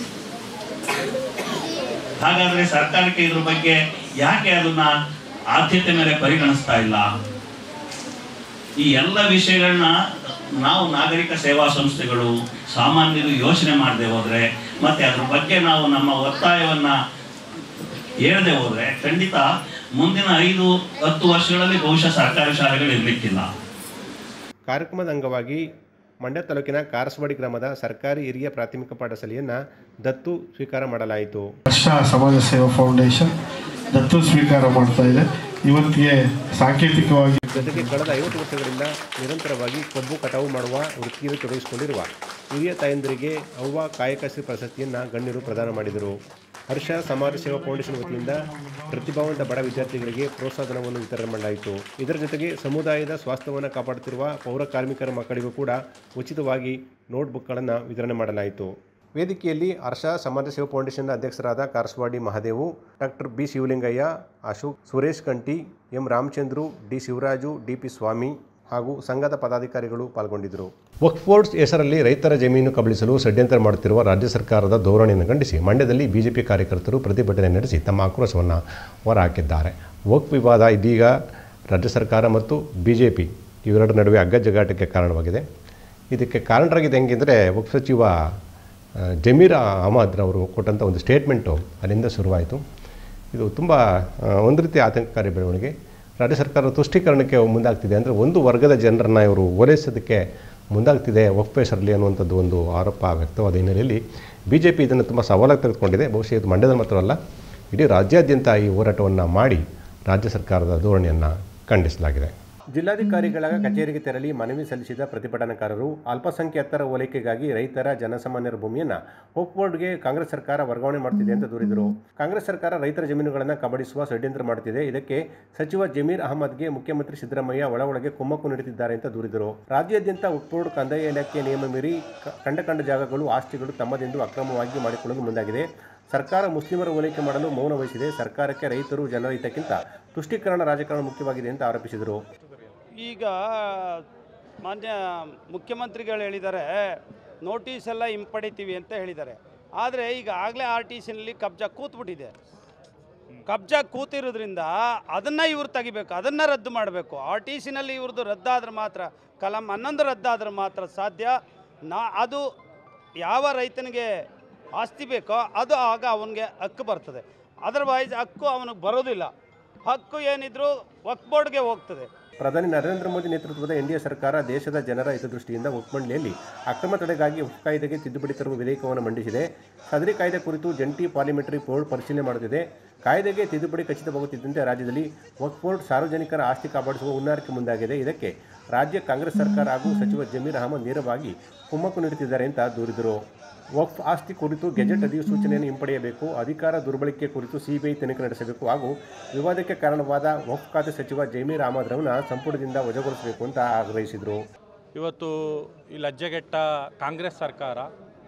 [SPEAKER 7] ಹಾಗಾದ್ರೆ ಸರ್ಕಾರಕ್ಕೆ ಇದ್ರ ಬಗ್ಗೆ ಯಾಕೆ ಅದನ್ನ ಆದ್ಯತೆ ಮೇಲೆ ಪರಿಗಣಿಸ್ತಾ ಇಲ್ಲ ಈ ಎಲ್ಲ ವಿಷಯಗಳನ್ನ ನಾವು ನಾಗರಿಕ ಸೇವಾ ಸಂಸ್ಥೆಗಳು ಸಾಮಾನ್ಯರು ಯೋಚನೆ ಮಾಡದೆ ಹೋದ್ರೆ ಮತ್ತೆ ಅದ್ರ ಬಗ್ಗೆ ನಾವು ನಮ್ಮ ಒತ್ತಾಯವನ್ನ ಹೇಳದೆ ಹೋದ್ರೆ ಖಂಡಿತ ಮುಂದಿನ ಐದು ಹತ್ತು ವರ್ಷಗಳಲ್ಲಿ ಬಹುಶಃ ಸರ್ಕಾರಿ ಶಾಲೆಗಳು ಇರ್ಲಿಕ್ಕಿಲ್ಲ
[SPEAKER 1] ಕಾರ್ಯಕ್ರಮದ ಅಂಗವಾಗಿ ಮಂಡ್ಯ ತಾಲೂಕಿನ ಕಾರಸವಾಡಿ ಗ್ರಾಮದ ಸರ್ಕಾರಿ ಹಿರಿಯ ಪ್ರಾಥಮಿಕ ಪಾಠಶಾಲೆಯನ್ನು ದತ್ತು ಸ್ವೀಕಾರ ಮಾಡಲಾಯಿತು
[SPEAKER 8] ಹರ್ಷ ಸಮಾಜ ಸೇವಾ ಫೌಂಡೇಶನ್ ದತ್ತು ಸ್ವೀಕಾರ ಮಾಡ್ತಾ ಇದೆ ಇವತ್ತಿಗೆ ಸಾಂಕೇತಿಕವಾಗಿ
[SPEAKER 1] ಜೊತೆಗೆ ಕಳೆದ ಐವತ್ತು ವರ್ಷಗಳಿಂದ ನಿರಂತರವಾಗಿ ಕಬ್ಬು ಕಟಾವು ಮಾಡುವ ವೃತ್ತಿಯಲ್ಲಿ ತೊಡಗಿಸಿಕೊಂಡಿರುವ ಹಿರಿಯ ತಾಯಂದಿರಿಗೆ ಅವ್ವ ಕಾಯಕಶ್ರೀ ಪ್ರಶಸ್ತಿಯನ್ನು ಗಣ್ಯರು ಪ್ರದಾನ ಮಾಡಿದರು ಹರ್ಷ ಸಮಾಜ ಸೇವಾ ಫೌಂಡೇಶನ್ ವತಿಯಿಂದ ಪ್ರತಿಭಾವಂತ ಬಡ ವಿದ್ಯಾರ್ಥಿಗಳಿಗೆ ಪ್ರೋತ್ಸಾಹಧನವನ್ನು ವಿತರಣೆ ಮಾಡಲಾಯಿತು ಇದರ ಜೊತೆಗೆ ಸಮುದಾಯದ ಸ್ವಾಸ್ಥ್ಯವನ್ನು ಕಾಪಾಡುತ್ತಿರುವ ಪೌರ ಕಾರ್ಮಿಕರ ಮಕ್ಕಳಿಗೂ ಕೂಡ ಉಚಿತವಾಗಿ ನೋಟ್ಬುಕ್ಗಳನ್ನು ವಿತರಣೆ ಮಾಡಲಾಯಿತು ವೇದಿಕೆಯಲ್ಲಿ ಹರ್ಷ ಸಮಾಜ ಸೇವಾ ಫೌಂಡೇಶನ್ನ ಅಧ್ಯಕ್ಷರಾದ Karasavadi Mahadevu doctor B Shivalingaiah Ashok Suresh Kanti M Ramachandru D Shivaraju D P Swamy ಹಾಗೂ ಸಂಘದ ಪದಾಧಿಕಾರಿಗಳು ಪಾಲ್ಗೊಂಡಿದ್ದರು ವಕ್ಫ್ ಬೋರ್ಡ್ಸ್ ಹೆಸರಲ್ಲಿ ರೈತರ ಜಮೀನು ಕಬಳಿಸಲು ಷಡ್ಯಂತ್ರ ಮಾಡುತ್ತಿರುವ ರಾಜ್ಯ ಸರ್ಕಾರದ ಧೋರಣೆಯನ್ನು ಖಂಡಿಸಿ ಮಂಡ್ಯದಲ್ಲಿ ಬಿಜೆಪಿ ಕಾರ್ಯಕರ್ತರು ಪ್ರತಿಭಟನೆ ನಡೆಸಿ ತಮ್ಮ ಆಕ್ರೋಶವನ್ನು ಹೊರಹಾಕಿದ್ದಾರೆ ವಕ್ಫ್ ವಿವಾದ ಇದೀಗ ರಾಜ್ಯ ಸರ್ಕಾರ ಮತ್ತು ಬಿಜೆಪಿ ಇವೆರಡರ ನಡುವೆ ಅಗ್ಗಜಗಾಟಕ್ಕೆ ಕಾರಣವಾಗಿದೆ ಇದಕ್ಕೆ ಕಾರಣರಾಗಿದೆ ಹೆಂಗೆಂದರೆ ವಕ್ಫ್ ಸಚಿವ ಆ, ಜಮೀರ್ ಅಹಮದ್ ಅವರು ಕೊಟ್ಟಂಥ ಒಂದು ಸ್ಟೇಟ್ಮೆಂಟು ಅಲ್ಲಿಂದ ಶುರುವಾಯಿತು ಇದು ತುಂಬ ಆ, ಒಂದು ರೀತಿ ಆತಂಕಕಾರಿ ಬೆಳವಣಿಗೆ ರಾಜ್ಯ ಸರ್ಕಾರ ತುಷ್ಟೀಕರಣಕ್ಕೆ ಮುಂದಾಗ್ತಿದೆ ಅಂದರೆ ಒಂದು ವರ್ಗದ ಜನರನ್ನು ಇವರು ಓಲೈಸೋದಕ್ಕೆ ಮುಂದಾಗ್ತಿದೆ ವಕ್ಫ್ ಹೆಸರಲ್ಲಿ ಅನ್ನುವಂಥದ್ದು ಒಂದು ಆರೋಪ ವ್ಯಕ್ತವಾದ ಹಿನ್ನೆಲೆಯಲ್ಲಿ ಬಿ ಜೆ ಪಿ ಇದನ್ನು ತುಂಬ ಸವಾಲಾಗಿ ತೆಗೆದುಕೊಂಡಿದೆ ಬಹುಶಃ ಇದು ಮಂಡ್ಯದಲ್ಲಿ ಮಾತ್ರವಲ್ಲ ಇಡೀ ರಾಜ್ಯಾದ್ಯಂತ ಈ ಹೋರಾಟವನ್ನು ಮಾಡಿ ರಾಜ್ಯ ಸರ್ಕಾರದ ಧೋರಣೆಯನ್ನು ಖಂಡಿಸಲಾಗಿದೆ ಜಿಲ್ಲಾಧಿಕಾರಿಗಳ ಕಚೇರಿಗೆ ತೆರಳಿ ಮನವಿ ಸಲ್ಲಿಸಿದ ಪ್ರತಿಭಟನಾಕಾರರು ಅಲ್ಪಸಂಖ್ಯಾತರ ಓಲೈಕೆಗಾಗಿ ರೈತರ ಜನಸಾಮಾನ್ಯರ ಭೂಮಿಯನ್ನು ಹೋಪ್ ಬೋರ್ಡ್ಗೆ ಕಾಂಗ್ರೆಸ್ ಸರ್ಕಾರ ವರ್ಗಾವಣೆ ಮಾಡುತ್ತಿದೆ ಅಂತ ದೂರಿದರು ಕಾಂಗ್ರೆಸ್ ಸರ್ಕಾರ ರೈತರ ಜಮೀನುಗಳನ್ನು ಕಬಳಿಸುವ ಷಡ್ಯಂತ್ರ ಮಾಡುತ್ತಿದೆ ಇದಕ್ಕೆ ಸಚಿವ ಜಮೀರ್ ಅಹಮದ್ಗೆ ಮುಖ್ಯಮಂತ್ರಿ ಸಿದ್ದರಾಮಯ್ಯ ಒಳ ಒಳಗೆ ಕುಮ್ಮಕ್ಕು ನೀಡುತ್ತಿದ್ದಾರೆ ಅಂತ ದೂರಿದರು ರಾಜ್ಯಾದ್ಯಂತ ವಕ್ಫ್ ಬೋರ್ಡ್ ಕಂದಾಯ ಇಲಾಖೆ ನಿಯಮ ಮೀರಿ ಕ- ಕಂಡ ಕಂಡ ಜಾಗಗಳು ಆಸ್ತಿಗಳು ತಮ್ಮದೆಂದು ಅಕ್ರಮವಾಗಿ ಮಾಡಿಕೊಳ್ಳಲು ಮುಂದಾಗಿದೆ ಸರ್ಕಾರ ಮುಸ್ಲಿಮರ ಓಲೈಕೆ ಮಾಡಲು ಮೌನ ವಹಿಸಿದೆ ಸರ್ಕಾರಕ್ಕೆ ರೈತರು ಜನರ ಹಿತಕ್ಕಿಂತ ತುಷ್ಟೀಕರಣ ರಾಜಕಾರಣ ಮುಖ್ಯವಾಗಿದೆ ಅಂತ ಆರೋಪಿಸಿದರು
[SPEAKER 9] ಈಗ ಮಾನ್ಯ ಮುಖ್ಯಮಂತ್ರಿಗಳು ಹೇಳಿದ್ದಾರೆ ನೋಟಿಸ್ ಎಲ್ಲ ಹಿಂಪಡಿತೀವಿ ಅಂತ ಹೇಳಿದ್ದಾರೆ ಆದರೆ ಈಗ ಆಗಲೇ ಆರ್ ಟಿ ಸಿನಲ್ಲಿ ಕಬ್ಜಾ ಕೂತ್ಬಿಟ್ಟಿದೆ ಕಬ್ಜಾ ಕೂತಿರೋದ್ರಿಂದ ಅದನ್ನು ಇವ್ರು ತೆಗಿಬೇಕು ಅದನ್ನು ರದ್ದು ಮಾಡಬೇಕು ಆರ್ ಟಿ ಸಿನಲ್ಲಿ ಇವ್ರದ್ದು ರದ್ದಾದ್ರೆ ಮಾತ್ರ ಕಲಂ ಹನ್ನೊಂದು ರದ್ದಾದ್ರೆ ಮಾತ್ರ ಸಾಧ್ಯ ನಾ ಅದು ಯಾವ ರೈತನಿಗೆ ಆಸ್ತಿ ಬೇಕೋ ಅದು ಆಗ ಅವನಿಗೆ ಹಕ್ಕು ಬರ್ತದೆ ಅದರ್ವೈಸ್ ಹಕ್ಕು ಅವನಿಗೆ ಬರೋದಿಲ್ಲ ಹಕ್ಕು ಏನಿದ್ರು ವಕ್ಫ್ ಬೋರ್ಡ್ಗೆ ಹೋಗ್ತದೆ
[SPEAKER 1] ಪ್ರಧಾನಿ ನರೇಂದ್ರ ಮೋದಿ ನೇತೃತ್ವದ ಎನ್ಡಿಎ ಸರ್ಕಾರ ದೇಶದ ಜನರ ಹಿತದೃಷ್ಟಿಯಿಂದ ವಕ್ಫ್ ಮಂಡಳಿಯಲ್ಲಿ ಅಕ್ರಮ ತಡೆಗಾಗಿ ವಕ್ಫ್ ಕಾಯ್ದೆಗೆ ತಿದ್ದುಪಡಿ ತರುವ ವಿಧೇಯಕವನ್ನು ಮಂಡಿಸಿದೆ ಸದರಿ ಕಾಯ್ದೆ ಕುರಿತು ಜಂಟಿ ಪಾರ್ಲಿಮೆಂಟರಿ ಬೋರ್ಡ್ ಪರಿಶೀಲನೆ ಮಾಡುತ್ತಿದೆ ಕಾಯ್ದೆಗೆ ತಿದ್ದುಪಡಿ ಖಚಿತವಾಗುತ್ತಿದ್ದಂತೆ ರಾಜ್ಯದಲ್ಲಿ ವಕ್ಫ್ ಬೋರ್ಡ್ ಸಾರ್ವಜನಿಕರ ಆಸ್ತಿ ಕಾಪಾಡಿಸುವ ಹುನ್ನಾರಕ್ಕೆ ಮುಂದಾಗಿದೆ ಇದಕ್ಕೆ ರಾಜ್ಯ ಕಾಂಗ್ರೆಸ್ ಸರ್ಕಾರ ಹಾಗೂ ಸಚಿವ ಜಮೀರ್ ಅಹಮದ್ ನೇರವಾಗಿ ಕುಮ್ಮಕ್ಕು ನೀಡುತ್ತಿದ್ದಾರೆ ಅಂತ ದೂರಿದರು ವಕ್ಫ್ ಆಸ್ತಿ ಕುರಿತು ಗೆಜೆಟ್ ಅಧಿಸೂಚನೆಯನ್ನು ಹಿಂಪಡೆಯಬೇಕು ಅಧಿಕಾರ ದುರ್ಬಳಕೆ ಕುರಿತು ಸಿಬಿಐ ತನಿಖೆ ನಡೆಸಬೇಕು ಹಾಗೂ ವಿವಾದಕ್ಕೆ ಕಾರಣವಾದ ವಕ್ಫ್ ಖಾತೆ ಸಚಿವ ಜಮೀರ್ ಅಹಮದ್ ರವನ ಸಂಪುಟದಿಂದ ವಜಾಗೊಳಿಸಬೇಕು ಅಂತ ಆಗ್ರಹಿಸಿದರು
[SPEAKER 10] ಇವತ್ತು ಈ ಲಜ್ಜೆಗೆಟ್ಟ ಕಾಂಗ್ರೆಸ್ ಸರ್ಕಾರ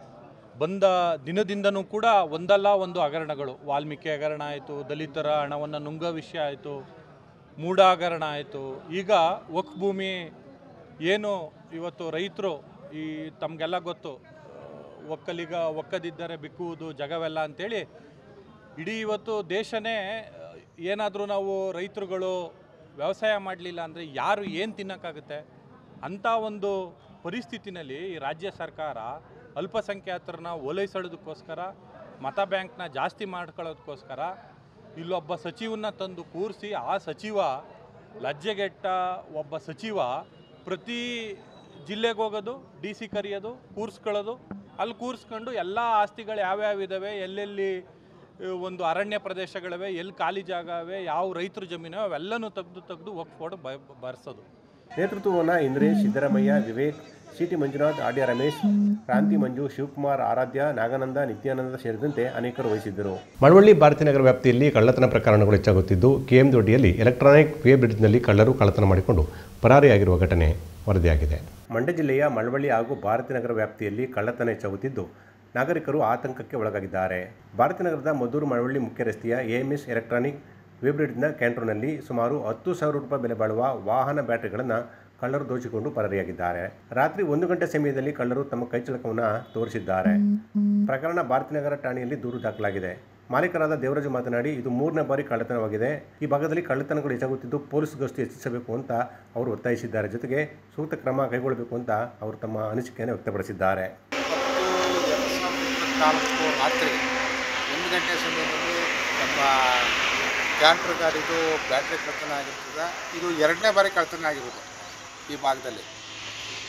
[SPEAKER 10] ಬಂದ ದಿನದಿಂದನೂ ಕೂಡ ಒಂದಲ್ಲ ಒಂದು ಹಗರಣಗಳು ವಾಲ್ಮೀಕಿ ಹಗರಣ ಆಯಿತು ದಲಿತರ ಹಣವನ್ನು ನುಂಗೋ ವಿಷಯ ಆಯಿತು ಮೂಢ ಹಗರಣ ಆಯಿತು ಈಗ ವಕ್ಫ್ ಭೂಮಿ ಏನು ಇವತ್ತು ರೈತರು ಈ ತಮಗೆಲ್ಲ ಗೊತ್ತು ಒಕ್ಕಲಿಗ ಒಕ್ಕದಿದ್ದರೆ ಬಿಕ್ಕುವುದು ಜಗವೆಲ್ಲ ಅಂತೇಳಿ ಇಡೀ ಇವತ್ತು ದೇಶನೇ ಏನಾದರೂ ನಾವು ರೈತರುಗಳು ವ್ಯವಸಾಯ ಮಾಡಲಿಲ್ಲ ಅಂದರೆ ಯಾರು ಏನು ತಿನ್ನೋಕ್ಕಾಗುತ್ತೆ ಅಂಥ ಒಂದು ಪರಿಸ್ಥಿತಿನಲ್ಲಿ ಈ ರಾಜ್ಯ ಸರ್ಕಾರ ಅಲ್ಪಸಂಖ್ಯಾತರನ್ನ ಓಲೈಸೋದಕ್ಕೋಸ್ಕರ ಮತ ಬ್ಯಾಂಕ್ನ ಜಾಸ್ತಿ ಮಾಡ್ಕೊಳ್ಳೋದಕ್ಕೋಸ್ಕರ ಇಲ್ಲೊಬ್ಬ ಸಚಿವನ್ನ ತಂದು ಕೂರಿಸಿ ಆ ಸಚಿವ ಲಜ್ಜೆಗೆಟ್ಟ ಒಬ್ಬ ಸಚಿವ ಪ್ರತಿ ಜಿಲ್ಲೆಗೆ ಹೋಗೋದು ಡಿ ಸಿ ಕರೆಯೋದು ಕೂರಿಸ್ಕೊಳ್ಳೋದು ಅಲ್ಲಿ ಕೂರಿಸ್ಕೊಂಡು ಎಲ್ಲ ಆಸ್ತಿಗಳು ಯಾವ್ಯಾವ ಇದ್ದಾವೆ ಎಲ್ಲೆಲ್ಲಿ ಆ, ಒಂದು ಅರಣ್ಯ ಪ್ರದೇಶಗಳಿವೆ ಎಲ್ಲಿ ಖಾಲಿ ಜಾಗ ಇವೆ ಯಾವ ರೈತರ ಜಮೀನು ಅವೆಲ್ಲನೂ ತೆಗೆದು ತೆಗೆದು ಒಕ್ಫೋರ್ಡ್ ಬ ಬರ್ಸೋದು
[SPEAKER 1] ನೇತೃತ್ವವನ್ನು ಇಂದ್ರೇಶ್ ಸಿದ್ದರಾಮಯ್ಯ ವಿವೇಕ್ ಸಿಟಿ ಮಂಜುನಾಥ್ ಆಡ್ಯ ರಮೇಶ್ ಕ್ರಾಂತಿ ಮಂಜು ಶಿವಕುಮಾರ್ ಆರಾಧ್ಯ ನಾಗಾನಂದ ನಿತ್ಯಾನಂದ ಸೇರಿದಂತೆ ಅನೇಕರು ವಹಿಸಿದ್ದರು ಮಳವಳ್ಳಿ ಭಾರತೀನಗರ ವ್ಯಾಪ್ತಿಯಲ್ಲಿ ಕಳ್ಳತನ ಪ್ರಕರಣಗಳು ಹೆಚ್ಚಾಗುತ್ತಿದ್ದು ಕೆಎಂ ದೊಡ್ಡಿಯಲ್ಲಿ ಎಲೆಕ್ಟ್ರಾನಿಕ್ ವೇ ಬ್ರಿಡ್ಜ್ನಲ್ಲಿ ಕಳ್ಳರು ಕಳ್ಳತನ ಮಾಡಿಕೊಂಡು ಪರಾರಿಯಾಗಿರುವ ಘಟನೆ ವರದಿಯಾಗಿದೆ ಮಂಡ್ಯ ಜಿಲ್ಲೆಯ ಮಳವಳ್ಳಿ ಹಾಗೂ ಭಾರತೀನಗರ ವ್ಯಾಪ್ತಿಯಲ್ಲಿ ಕಳ್ಳತನ ಹೆಚ್ಚಾಗುತ್ತಿದ್ದು ನಾಗರಿಕರು ಆತಂಕಕ್ಕೆ ಒಳಗಾಗಿದ್ದಾರೆ ಭಾರತೀನಗರದ ಮದ್ದೂರು ಮಳವಳ್ಳಿ ಮುಖ್ಯ ರಸ್ತೆಯ ಎಎಂಎಸ್ ಎಲೆಕ್ಟ್ರಾನಿಕ್ ವೆಬ್ರಿಡ್ಜ್ನ ಕ್ಯಾಂಟ್ರೋನಲ್ಲಿ ಸುಮಾರು ಹತ್ತು ಸಾವಿರ ರೂಪಾಯಿ ಬೆಲೆ ಬಾಳುವ ವಾಹನ ಬ್ಯಾಟರಿಗಳನ್ನು ಕಳ್ಳರು ದೋಚಿಕೊಂಡು ಪರಾರಿಯಾಗಿದ್ದಾರೆ ರಾತ್ರಿ ಒಂದು ಗಂಟೆ ಸಮಯದಲ್ಲಿ ಕಳ್ಳರು ತಮ್ಮ ಕೈಚಳಕವನ್ನು ತೋರಿಸಿದ್ದಾರೆ ಪ್ರಕರಣ ಭಾರತೀನಗರ ಠಾಣೆಯಲ್ಲಿ ದೂರು ದಾಖಲಾಗಿದೆ ಮಾಲೀಕರಾದ ದೇವರಾಜು ಮಾತನಾಡಿ ಇದು ಮೂರನೇ ಬಾರಿ ಕಳ್ಳತನವಾಗಿದೆ ಈ ಭಾಗದಲ್ಲಿ ಕಳ್ಳತನಗಳು ಹೆಚ್ಚಾಗುತ್ತಿದ್ದು ಪೊಲೀಸ್ ಗಸ್ತು ಹೆಚ್ಚಿಸಬೇಕು ಅಂತ ಅವರು ಒತ್ತಾಯಿಸಿದ್ದಾರೆ ಜೊತೆಗೆ ಸೂಕ್ತ ಕ್ರಮ ಕೈಗೊಳ್ಳಬೇಕು ಅಂತ ಅವರು ತಮ್ಮ ಅನಿಸಿಕೆಯನ್ನು ವ್ಯಕ್ತಪಡಿಸಿದ್ದಾರೆ
[SPEAKER 3] ಮತ್ತು ಎರಡು ಸಾವಿರದ ಇಪ್ಪತ್ನಾಲ್ಕು ರಾತ್ರಿ ಒಂದು ಗಂಟೆ ಸಮಯದಲ್ಲಿ ನಮ್ಮ ಕ್ಯಾಂಟ್ರ್ ಗಾಡಿದು ಬ್ಯಾಟ್ರಿ ಕಳ್ತನ ಆಗಿರ್ತದೆ ಇದು ಎರಡನೇ ಬಾರಿ ಕಳ್ತನ ಆಗಿರೋದು ಈ ಭಾಗದಲ್ಲಿ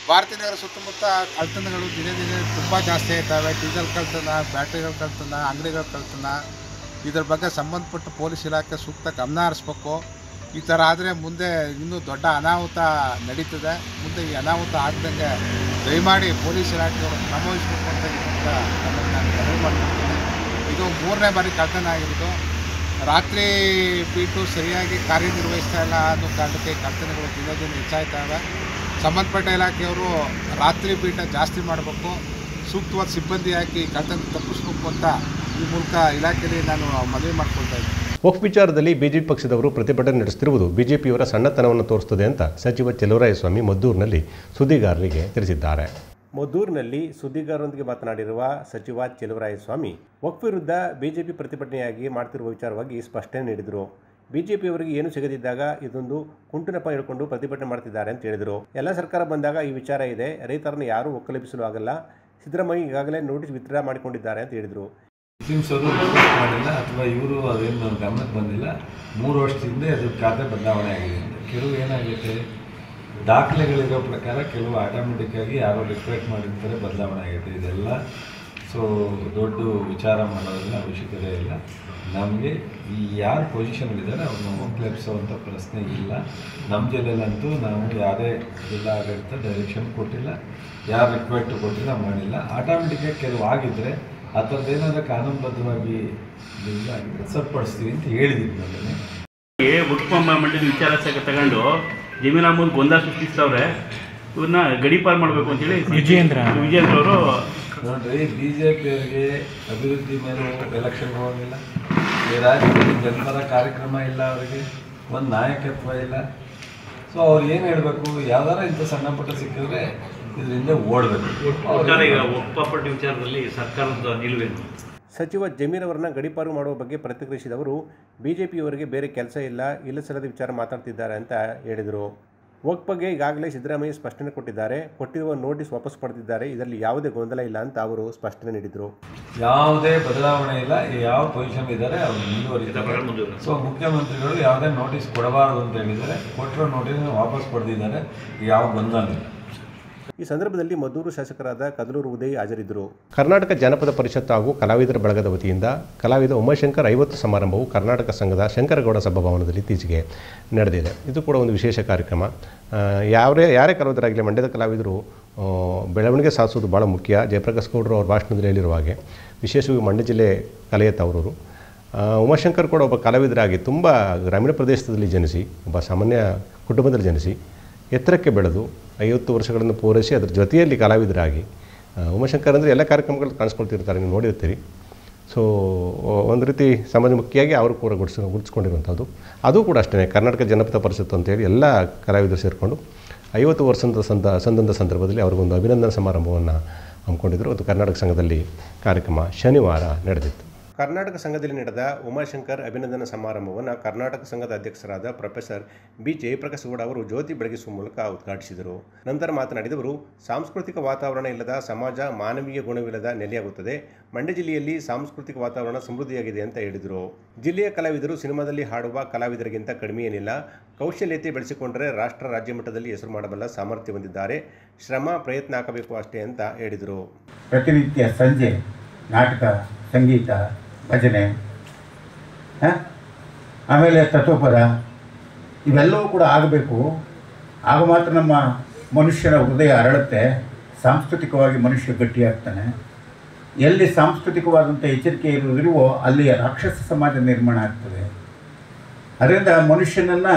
[SPEAKER 3] ಭಾರತೀಯ ನಗರ ಸುತ್ತಮುತ್ತ ಕಳ್ತನಗಳು ದಿನೇ ದಿನೇ ತುಂಬ ಜಾಸ್ತಿ ಆಯ್ತವೆ ಡೀಸೆಲ್ ಕಳ್ತನ ಬ್ಯಾಟ್ರಿಗಳ ಕಳ್ತನ ಅಂಗಡಿಗಳ ಕಳ್ತನ ಇದ್ರ ಬಗ್ಗೆ ಸಂಬಂಧಪಟ್ಟ ಪೊಲೀಸ್ ಇಲಾಖೆ ಸೂಕ್ತ ಗಮನ ಹರಿಸ್ಬೇಕು ಈ ಥರ ಆದರೆ ಮುಂದೆ ಇನ್ನೂ ದೊಡ್ಡ ಅನಾಹುತ ನಡೀತದೆ ಮುಂದೆ ಈ ಅನಾಹುತ ಆಗದಂಗೆ ದಯಮಾಡಿ ಪೊಲೀಸ್ ಇಲಾಖೆಯವರು ಕ್ರಮ ವಹಿಸ್ಬೇಕು ಅಂತ ಈ ಮೂಲಕ ತಮ್ಮಲ್ಲಿ ನಾನು ಮನವಿ ಮಾಡ್ಕೊಳ್ತೀನಿ ಇದು ಮೂರನೇ ಬಾರಿ ಕಳ್ತನ ಆಗಿರೋದು ರಾತ್ರಿ ಬೀಟು ಸರಿಯಾಗಿ ಕಾರ್ಯನಿರ್ವಹಿಸ್ತಾ ಇಲ್ಲ ಅನ್ನೋ ಕಾರಣಕ್ಕೆ ಕಳ್ತನಗಳು ದಿನೇ ದಿನ ಹೆಚ್ಚಾಯ್ತವೆ ಸಂಬಂಧಪಟ್ಟ ಇಲಾಖೆಯವರು ರಾತ್ರಿ ಬೀಟ ಜಾಸ್ತಿ ಮಾಡಬೇಕು ಸೂಕ್ತವಾದ ಸಿಬ್ಬಂದಿ ಹಾಕಿ ಕಳ್ತನ ತಪ್ಪಿಸ್ಬೇಕು ಅಂತ ಈ ಮೂಲಕ ಇಲಾಖೆಯಲ್ಲಿ ನಾನು ಮನವಿ ಮಾಡ್ಕೊಳ್ತಾ ಇದ್ದೀನಿ
[SPEAKER 1] ವಕ್ಫ್ ವಿಚಾರದಲ್ಲಿ ಬಿಜೆಪಿ ಪಕ್ಷದವರು ಪ್ರತಿಭಟನೆ ನಡೆಸುತ್ತಿರುವುದು ಬಿಜೆಪಿಯವರ ಸಣ್ಣತನವನ್ನು ತೋರಿಸುತ್ತದೆ ಅಂತ ಸಚಿವ ಚೆಲುವರಾಯಸ್ವಾಮಿ ಮದ್ದೂರಿನಲ್ಲಿ ಸುದ್ದಿಗಾರರಿಗೆ ತಿಳಿಸಿದ್ದಾರೆ ಮದ್ದೂರಿನಲ್ಲಿ ಸುದ್ದಿಗಾರರೊಂದಿಗೆ ಮಾತನಾಡಿರುವ ಸಚಿವ ಚೆಲುವರಾಯಸ್ವಾಮಿ ವಕ್ಫ್ ವಿರುದ್ಧ ಬಿಜೆಪಿ ಪ್ರತಿಭಟನೆಯಾಗಿ ಮಾಡ್ತಿರುವ ವಿಚಾರವಾಗಿ ಸ್ಪಷ್ಟನೆ ನೀಡಿದರು ಬಿಜೆಪಿಯವರಿಗೆ ಏನು ಸಿಗದಿದ್ದಾಗ ಇದೊಂದು ಕುಂಟುನಪ ಹಿಡ್ಕೊಂಡು ಪ್ರತಿಭಟನೆ ಮಾಡ್ತಿದ್ದಾರೆ ಅಂತ ಹೇಳಿದರು ಎಲ್ಲ ಸರ್ಕಾರ ಬಂದಾಗ ಈ ವಿಚಾರ ಇದೆ ರೈತರನ್ನು ಯಾರೂ ಒಕ್ಕಲೆಬ್ಬಿಸಲು ಆಗಲ್ಲ ಸಿದ್ದರಾಮಯ್ಯ ಈಗಾಗಲೇ ನೋಟಿಸ್ ವಿತ್ಡ್ರಾ ಮಾಡಿಕೊಂಡಿದ್ದಾರೆ ಅಂತ ಹೇಳಿದರು
[SPEAKER 11] ಮುಸ್ಲಿಮ್ಸ್ ಅವರು ರಿಕ್ವೆಸ್ಟ್ ಮಾಡಿಲ್ಲ ಅಥವಾ ಇವರು ಅದೇನು ಗಮನಕ್ಕೆ ಬಂದಿಲ್ಲ ಮೂರು ವರ್ಷದಿಂದ ಅದು ಖಾತೆ ಬದಲಾವಣೆ ಆಗಿದೆ ಅಂತ ಕೆಲವು ಏನಾಗುತ್ತೆ ದಾಖಲೆಗಳಿರೋ ಪ್ರಕಾರ ಕೆಲವು ಆಟೋಮೆಟಿಕ್ಕಾಗಿ ಯಾರೋ ರಿಕ್ವೆಸ್ಟ್ ಮಾಡಿರ್ತಾರೆ ಬದಲಾವಣೆ ಆಗುತ್ತೆ ಇದೆಲ್ಲ ಸೊ ದೊಡ್ಡ ವಿಚಾರ ಮಾಡೋದ್ರಲ್ಲಿ ಅವಶ್ಯಕತೆ ಇಲ್ಲ ನಮಗೆ ಈ ಯಾರು ಪೊಸಿಷನ್ಗಳಿದ್ದಾರೆ ಅವ್ರನ್ನ ಒಕ್ಕಲೆಬ್ಸೋವಂಥ ಪ್ರಶ್ನೆ ಇಲ್ಲ ನಮ್ಮ ಜಿಲ್ಲೆಯಲ್ಲಂತೂ ನಾವು ಯಾವುದೇ ಜಿಲ್ಲಾ ಆಡಳಿತ ಡೈರೆಕ್ಷನ್ ಕೊಟ್ಟಿಲ್ಲ ಯಾರು ರಿಕ್ವೆಸ್ಟ್ ಕೊಟ್ಟಿಲ್ಲ ಮಾಡಿಲ್ಲ ಆಟೋಮೆಟಿಕ್ಕಾಗಿ ಕೆಲವು ಆಗಿದ್ದರೆ ಆ ಥರದ್ದು ಏನಾದರೂ ಕಾನೂನುಬದ್ಧವಾಗಿ ಇದಾಗಿದ್ದರೆ ಸರಿಪಡಿಸ್ತೀವಿ ಅಂತ ಹೇಳಿದ್ವಿ ಮೊದಲೇ
[SPEAKER 12] ಉತ್ಪ ಮಂಡಳಿ ವಿಚಾರ ಸಹ ತಗೊಂಡು ಜಮೀನ್ ಅಹಮದ್ ಗೊಂದಲ ಸೃಷ್ಟಿಸ್ತವ್ರೆ ಇವ್ರನ್ನ ಗಡಿಪಾರ್ ಮಾಡಬೇಕು ಅಂತೇಳಿ ವಿಜಯೇಂದ್ರ ವಿಜಯೇಂದ್ರ ಅವರು
[SPEAKER 11] ನೋಡ್ರಿ ಬಿ ಜೆ ಪಿಯವರಿಗೆ ಅಭಿವೃದ್ಧಿ ಮೇಲೆ ಎಲೆಕ್ಷನ್ ಹೋಗಿಲ್ಲ ಈ ರಾಜ್ಯದಲ್ಲಿ ಜನಪರ ಕಾರ್ಯಕ್ರಮ ಇಲ್ಲ ಅವರಿಗೆ ಒಂದು ನಾಯಕತ್ವ ಇಲ್ಲ ಸೊ ಅವ್ರು ಏನು ಹೇಳಬೇಕು ಯಾವ್ದಾರ ಇಂಥ ಸಣ್ಣ ಪುಟ್ಟ ಸಿಕ್ಕಿದ್ರೆ ಇದರಿಂದ ಓಡಬೇಕು
[SPEAKER 12] ಒಟ್ಟಾರೆ ಈಗ ಒಪ್ಪಪಟ್ಟ ವಿಚಾರದಲ್ಲಿ ಸರ್ಕಾರದ ನಿಲುವೇನು
[SPEAKER 1] ಸಚಿವ ಜಮೀರ್ ಅವರನ್ನ ಗಡಿಪಾರು ಮಾಡುವ ಬಗ್ಗೆ ಪ್ರತಿಕ್ರಿಯಿಸಿದವರು ಬಿಜೆಪಿಯವರಿಗೆ ಬೇರೆ ಕೆಲಸ ಇಲ್ಲ ಇಲ್ಲಸಲ್ಲದ ವಿಚಾರ ಮಾತಾಡ್ತಿದ್ದಾರೆ ಅಂತ ಹೇಳಿದರು ವಕ್ ಬಗ್ಗೆ ಈಗಾಗಲೇ ಸಿದ್ದರಾಮಯ್ಯ ಸ್ಪಷ್ಟನೆ ಕೊಟ್ಟಿದ್ದಾರೆ ಕೊಟ್ಟಿರುವ ನೋಟಿಸ್ ವಾಪಸ್ ಪಡೆದಿದ್ದಾರೆ ಇದರಲ್ಲಿ ಯಾವುದೇ ಗೊಂದಲ ಇಲ್ಲ ಅಂತ ಅವರು ಸ್ಪಷ್ಟನೆ ನೀಡಿದರು
[SPEAKER 11] ಯಾವುದೇ ಬದಲಾವಣೆ ಇಲ್ಲ ಯಾವ ಪೊಸಿಷನ್ ಇದ್ದಾರೆ ಅವ್ರು ಮುಂದುವರಿತಾರೆ ಸೊ ಮುಖ್ಯಮಂತ್ರಿಗಳು ಯಾವುದೇ ನೋಟಿಸ್ ಕೊಡಬಾರದು ಅಂತ ಹೇಳಿದ್ದಾರೆ ಕೊಟ್ಟಿರೋ ನೋಟಿಸ್ ವಾಪಸ್ ಪಡೆದಿದ್ದಾರೆ ಯಾವ ಗೊಂದಲ ಇಲ್ಲ
[SPEAKER 1] ಈ ಸಂದರ್ಭದಲ್ಲಿ ಮದ್ದೂರು ಶಾಸಕರಾದ ಕದಲೂರು ಉದಯ್ ಹಾಜರಿದ್ದರು ಕರ್ನಾಟಕ ಜಾನಪದ ಪರಿಷತ್ ಹಾಗೂ ಕಲಾವಿದರ ಬಳಗದ ವತಿಯಿಂದ ಕಲಾವಿದ ಉಮಾಶಂಕರ್ ಐವತ್ತು ಸಮಾರಂಭವು ಕರ್ನಾಟಕ ಸಂಘದ ಶಂಕರಗೌಡ ಸಭಾಭವನದಲ್ಲಿ ಇತ್ತೀಚೆಗೆ ನಡೆದಿದೆ ಇದು ಕೂಡ ಒಂದು ವಿಶೇಷ ಕಾರ್ಯಕ್ರಮ ಆ, ಯಾರೇ ಯಾರೇ ಕಲಾವಿದರಾಗಲಿ ಮಂಡ್ಯದ ಕಲಾವಿದರು ಆ, ಬೆಳವಣಿಗೆ ಸಾಧಿಸೋದು ಭಾಳ ಮುಖ್ಯ ಜಯಪ್ರಕಾಶ್ ಗೌಡರು ಅವ್ರ ಭಾಷಣದಲ್ಲಿ ಹೇಳಿರುವ ಹಾಗೆ ವಿಶೇಷವಾಗಿ ಮಂಡ್ಯ ಜಿಲ್ಲೆ ಕಲೆಯ ತವರೂರು ಆ, ಉಮಾಶಂಕರ್ ಕೂಡ ಒಬ್ಬ ಕಲಾವಿದರಾಗಿ ತುಂಬ ಗ್ರಾಮೀಣ ಪ್ರದೇಶದಲ್ಲಿ ಜನಿಸಿ ಒಬ್ಬ ಸಾಮಾನ್ಯ ಕುಟುಂಬದಲ್ಲಿ ಜನಿಸಿ ಎತ್ತರಕ್ಕೆ ಬೆಳೆದು ಐವತ್ತು ವರ್ಷಗಳನ್ನು ಪೂರೈಸಿ ಅದರ ಜೊತೆಯಲ್ಲಿ ಕಲಾವಿದರಾಗಿ ಆ, ಉಮಾಶಂಕರ್ ಅಂದರೆ ಎಲ್ಲ ಕಾರ್ಯಕ್ರಮಗಳು ಕಾಣಿಸ್ಕೊಳ್ತಿರ್ತಾರೆ ನೀವು ನೋಡಿರ್ತೀರಿ ಸೊ ಒಂದು ರೀತಿ ಸಮಾಜಮುಖಿಯಾಗಿ ಅವರು ಕೂಡ ಗುಡ್ಸ್ ಗುರುತಿಸ್ಕೊಂಡಿರುವಂಥದ್ದು ಅದು ಕೂಡ ಅಷ್ಟೇ ಕರ್ನಾಟಕ ಜನಪದ ಪರಿಷತ್ತು ಅಂತೇಳಿ ಎಲ್ಲ ಕಲಾವಿದರು ಸೇರಿಕೊಂಡು ಐವತ್ತು ವರ್ಷದ ಸಂದ ಸಂದಂಧ ಸಂದರ್ಭದಲ್ಲಿ ಅವ್ರಿಗೊಂದು ಅಭಿನಂದನಾ ಸಮಾರಂಭವನ್ನು ಹಮ್ಮಿಕೊಂಡಿದ್ದರು ಅದು ಕರ್ನಾಟಕ ಸಂಘದಲ್ಲಿ ಕಾರ್ಯಕ್ರಮ ಶನಿವಾರ ನಡೆದಿತ್ತು ಕರ್ನಾಟಕ ಸಂಘದಲ್ಲಿ ನಡೆದ ಉಮಾಶಂಕರ್ ಅಭಿನಂದನಾ ಸಮಾರಂಭವನ್ನು ಕರ್ನಾಟಕ ಸಂಘದ ಅಧ್ಯಕ್ಷರಾದ ಪ್ರೊಫೆಸರ್ ಬಿ ಜಯಪ್ರಕಾಶ್ ಗೌಡ ಅವರು ಜ್ಯೋತಿ ಬೆಳಗಿಸುವ ಮೂಲಕ ಉದ್ಘಾಟಿಸಿದರು ನಂತರ ಮಾತನಾಡಿದವರು ಸಾಂಸ್ಕೃತಿಕ ವಾತಾವರಣ ಇಲ್ಲದ ಸಮಾಜ ಮಾನವೀಯ ಗುಣವಿಲ್ಲದ ನೆಲೆಯಾಗುತ್ತದೆ ಮಂಡ್ಯ ಜಿಲ್ಲೆಯಲ್ಲಿ ಸಾಂಸ್ಕೃತಿಕ ವಾತಾವರಣ ಸಮೃದ್ಧಿಯಾಗಿದೆ ಅಂತ ಹೇಳಿದರು ಜಿಲ್ಲೆಯ ಕಲಾವಿದರು ಸಿನಿಮಾದಲ್ಲಿ ಹಾಡುವ ಕಲಾವಿದರಿಗಿಂತ ಕಡಿಮೆ ಏನಿಲ್ಲ ಕೌಶಲ್ಯತೆ ಬೆಳೆಸಿಕೊಂಡರೆ ರಾಷ್ಟ್ರ ರಾಜ್ಯ ಮಟ್ಟದಲ್ಲಿ ಹೆಸರು ಮಾಡಬಲ್ಲ ಸಾಮರ್ಥ್ಯ ಹೊಂದಿದ್ದಾರೆ ಶ್ರಮ ಪ್ರಯತ್ನ ಹಾಕಬೇಕು ಅಷ್ಟೇ ಅಂತ ಹೇಳಿದರು
[SPEAKER 13] ಪ್ರತಿನಿತ್ಯ ಸಂಜೆ ನಾಟಕ ಸಂಗೀತ ಭಜನೆ ಆ? ಆಮೇಲೆ ತತ್ವಪದ ಇವೆಲ್ಲವೂ ಕೂಡ ಆಗಬೇಕು ಆಗ ಮಾತ್ರ ನಮ್ಮ ಮನುಷ್ಯನ ಹೃದಯ ಅರಳುತ್ತೆ ಸಾಂಸ್ಕೃತಿಕವಾಗಿ ಮನುಷ್ಯ ಗಟ್ಟಿಯಾಗ್ತಾನೆ ಎಲ್ಲಿ ಸಾಂಸ್ಕೃತಿಕವಾದಂಥ ಎಚ್ಚರಿಕೆ ಇರುವುದಿರುವೋ ಅಲ್ಲಿ ರಾಕ್ಷಸ ಸಮಾಜ ನಿರ್ಮಾಣ ಆಗ್ತದೆ ಅದರಿಂದ ಮನುಷ್ಯನನ್ನು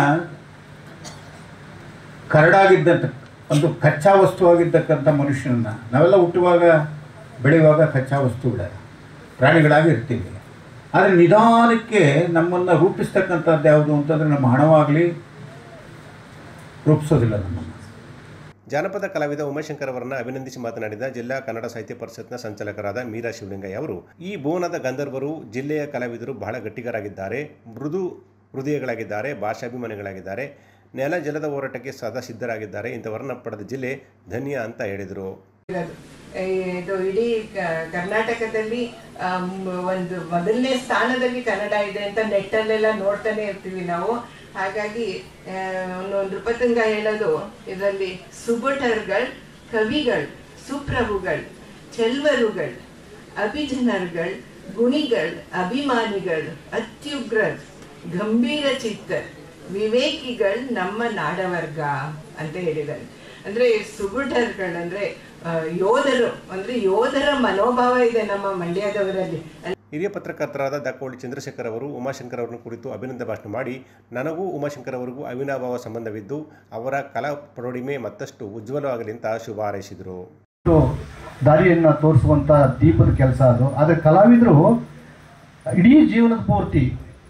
[SPEAKER 13] ಕರಡಾಗಿದ್ದಂಥ ಒಂದು ಕಚ್ಚಾ ವಸ್ತುವಾಗಿದ್ದಕ್ಕಂಥ ಮನುಷ್ಯನನ್ನ ನಾವೆಲ್ಲ ಹುಟ್ಟುವಾಗ ಬೆಳೆಯುವಾಗ ಕಚ್ಚಾ ವಸ್ತುಗಳೇ ಪ್ರಾಣಿಗಳಾಗಿ ಇರ್ತೀವಿ ಆದರೆ ನಿಧಾನಕ್ಕೆ ನಮ್ಮನ್ನು ರೂಪಿಸ್ತಕ್ಕಂಥದ್ದು ಯಾವುದು ಅಂತಂದರೆ ನಮ್ಮ ಹಣವಾಗಲಿ ರೂಪಿಸೋದಿಲ್ಲ ನಮ್ಮನ್ನು
[SPEAKER 1] ಜಾನಪದ ಕಲಾವಿದ ಉಮಾಶಂಕರ್ ಅವರನ್ನ ಅಭಿನಂದಿಸಿ ಮಾತನಾಡಿದ ಜಿಲ್ಲಾ ಕನ್ನಡ ಸಾಹಿತ್ಯ ಪರಿಷತ್ನ ಸಂಚಾಲಕರಾದ ಮೀರಾ ಶಿವಲಿಂಗಯ್ಯ ಅವರು ಈ ಭುವನದ ಗಂಧರ್ವರು ಜಿಲ್ಲೆಯ ಕಲಾವಿದರು ಬಹಳ ಗಟ್ಟಿಗರಾಗಿದ್ದಾರೆ ಮೃದು ಹೃದಯಗಳಾಗಿದ್ದಾರೆ ಭಾಷಾಭಿಮಾನಿಗಳಾಗಿದ್ದಾರೆ ನೆಲ ಜಲದ ಹೋರಾಟಕ್ಕೆ ಸದಾ ಸಿದ್ಧರಾಗಿದ್ದಾರೆ ಇಂಥವರನ್ನ ಪಡೆದ ಜಿಲ್ಲೆ ಧನ್ಯ ಅಂತ ಹೇಳಿದರು
[SPEAKER 14] ಇದು ಇಡೀ ಕ- ಕರ್ನಾಟಕದಲ್ಲಿ ಆಮ್, ಒಂದು ಮೊದಲನೇ ಸ್ಥಾನದಲ್ಲಿ ಕನ್ನಡ ಇದೆ ಅಂತ ನೆಟ್ಟಲ್ಲೆಲ್ಲ ನೋಡ್ತಾನೆ ಇರ್ತೀವಿ ನಾವು ಹಾಗಾಗಿ ಆ, ಒಂದು ನೃಪತುಂಗ ಹೇಳೋದು ಇದರಲ್ಲಿ ಸುಬಟರ್ಗಳು ಕವಿಗಳು ಸುಪ್ರಭುಗಳು ಚೆಲ್ವರುಗಳು ಅಭಿಜನರುಗಳು ಗುಣಿಗಳು ಅಭಿಮಾನಿಗಳು ಅತ್ಯುಗ್ರರು ಗಂಭೀರ ಚಿತ್ತರ್ ವಿವೇಕಿಗಳು ನಮ್ಮ ನಾಡವರ್ಗ ಅಂತ ಹೇಳಿದ್ದಾರೆ ಅಂದ್ರೆ ಸುಗುಢರ್ಗಳು ಅಂದ್ರೆ ಆ, ಯೋಧರು ಅಂದ್ರೆ ಯೋಧರ ಮನೋಭಾವ ಇದೆ ನಮ್ಮ ಮಂಡ್ಯದವರಲ್ಲಿ
[SPEAKER 1] ಹಿರಿಯ ಪತ್ರಕರ್ತರಾದ ದಕ್ಕೋಳಿ ಚಂದ್ರಶೇಖರ್ ಅವರು ಉಮಾಶಂಕರ್ ಅವರನ್ನು ಕುರಿತು ಅಭಿನಂದನೆ ಭಾಷಣ ಮಾಡಿ ನನಗೂ ಉಮಾಶಂಕರ್ ಅವರಿಗೂ ಅವಿನಾಭಾವ ಸಂಬಂಧವಿದ್ದು ಅವರ ಕಲಾ ಪ್ರೌಢಿಮೆ ಮತ್ತಷ್ಟು ಉಜ್ವಲವಾಗಲಿ ಅಂತ ಶುಭ ಹಾರೈಸಿದರು
[SPEAKER 15] ದಾರಿಯನ್ನು ತೋರಿಸುವಂಥ ದೀಪದ ಕೆಲಸ ಅದು ಆದರೆ ಕಲಾವಿದರು ಇಡೀ ಜೀವನದ ಪೂರ್ತಿ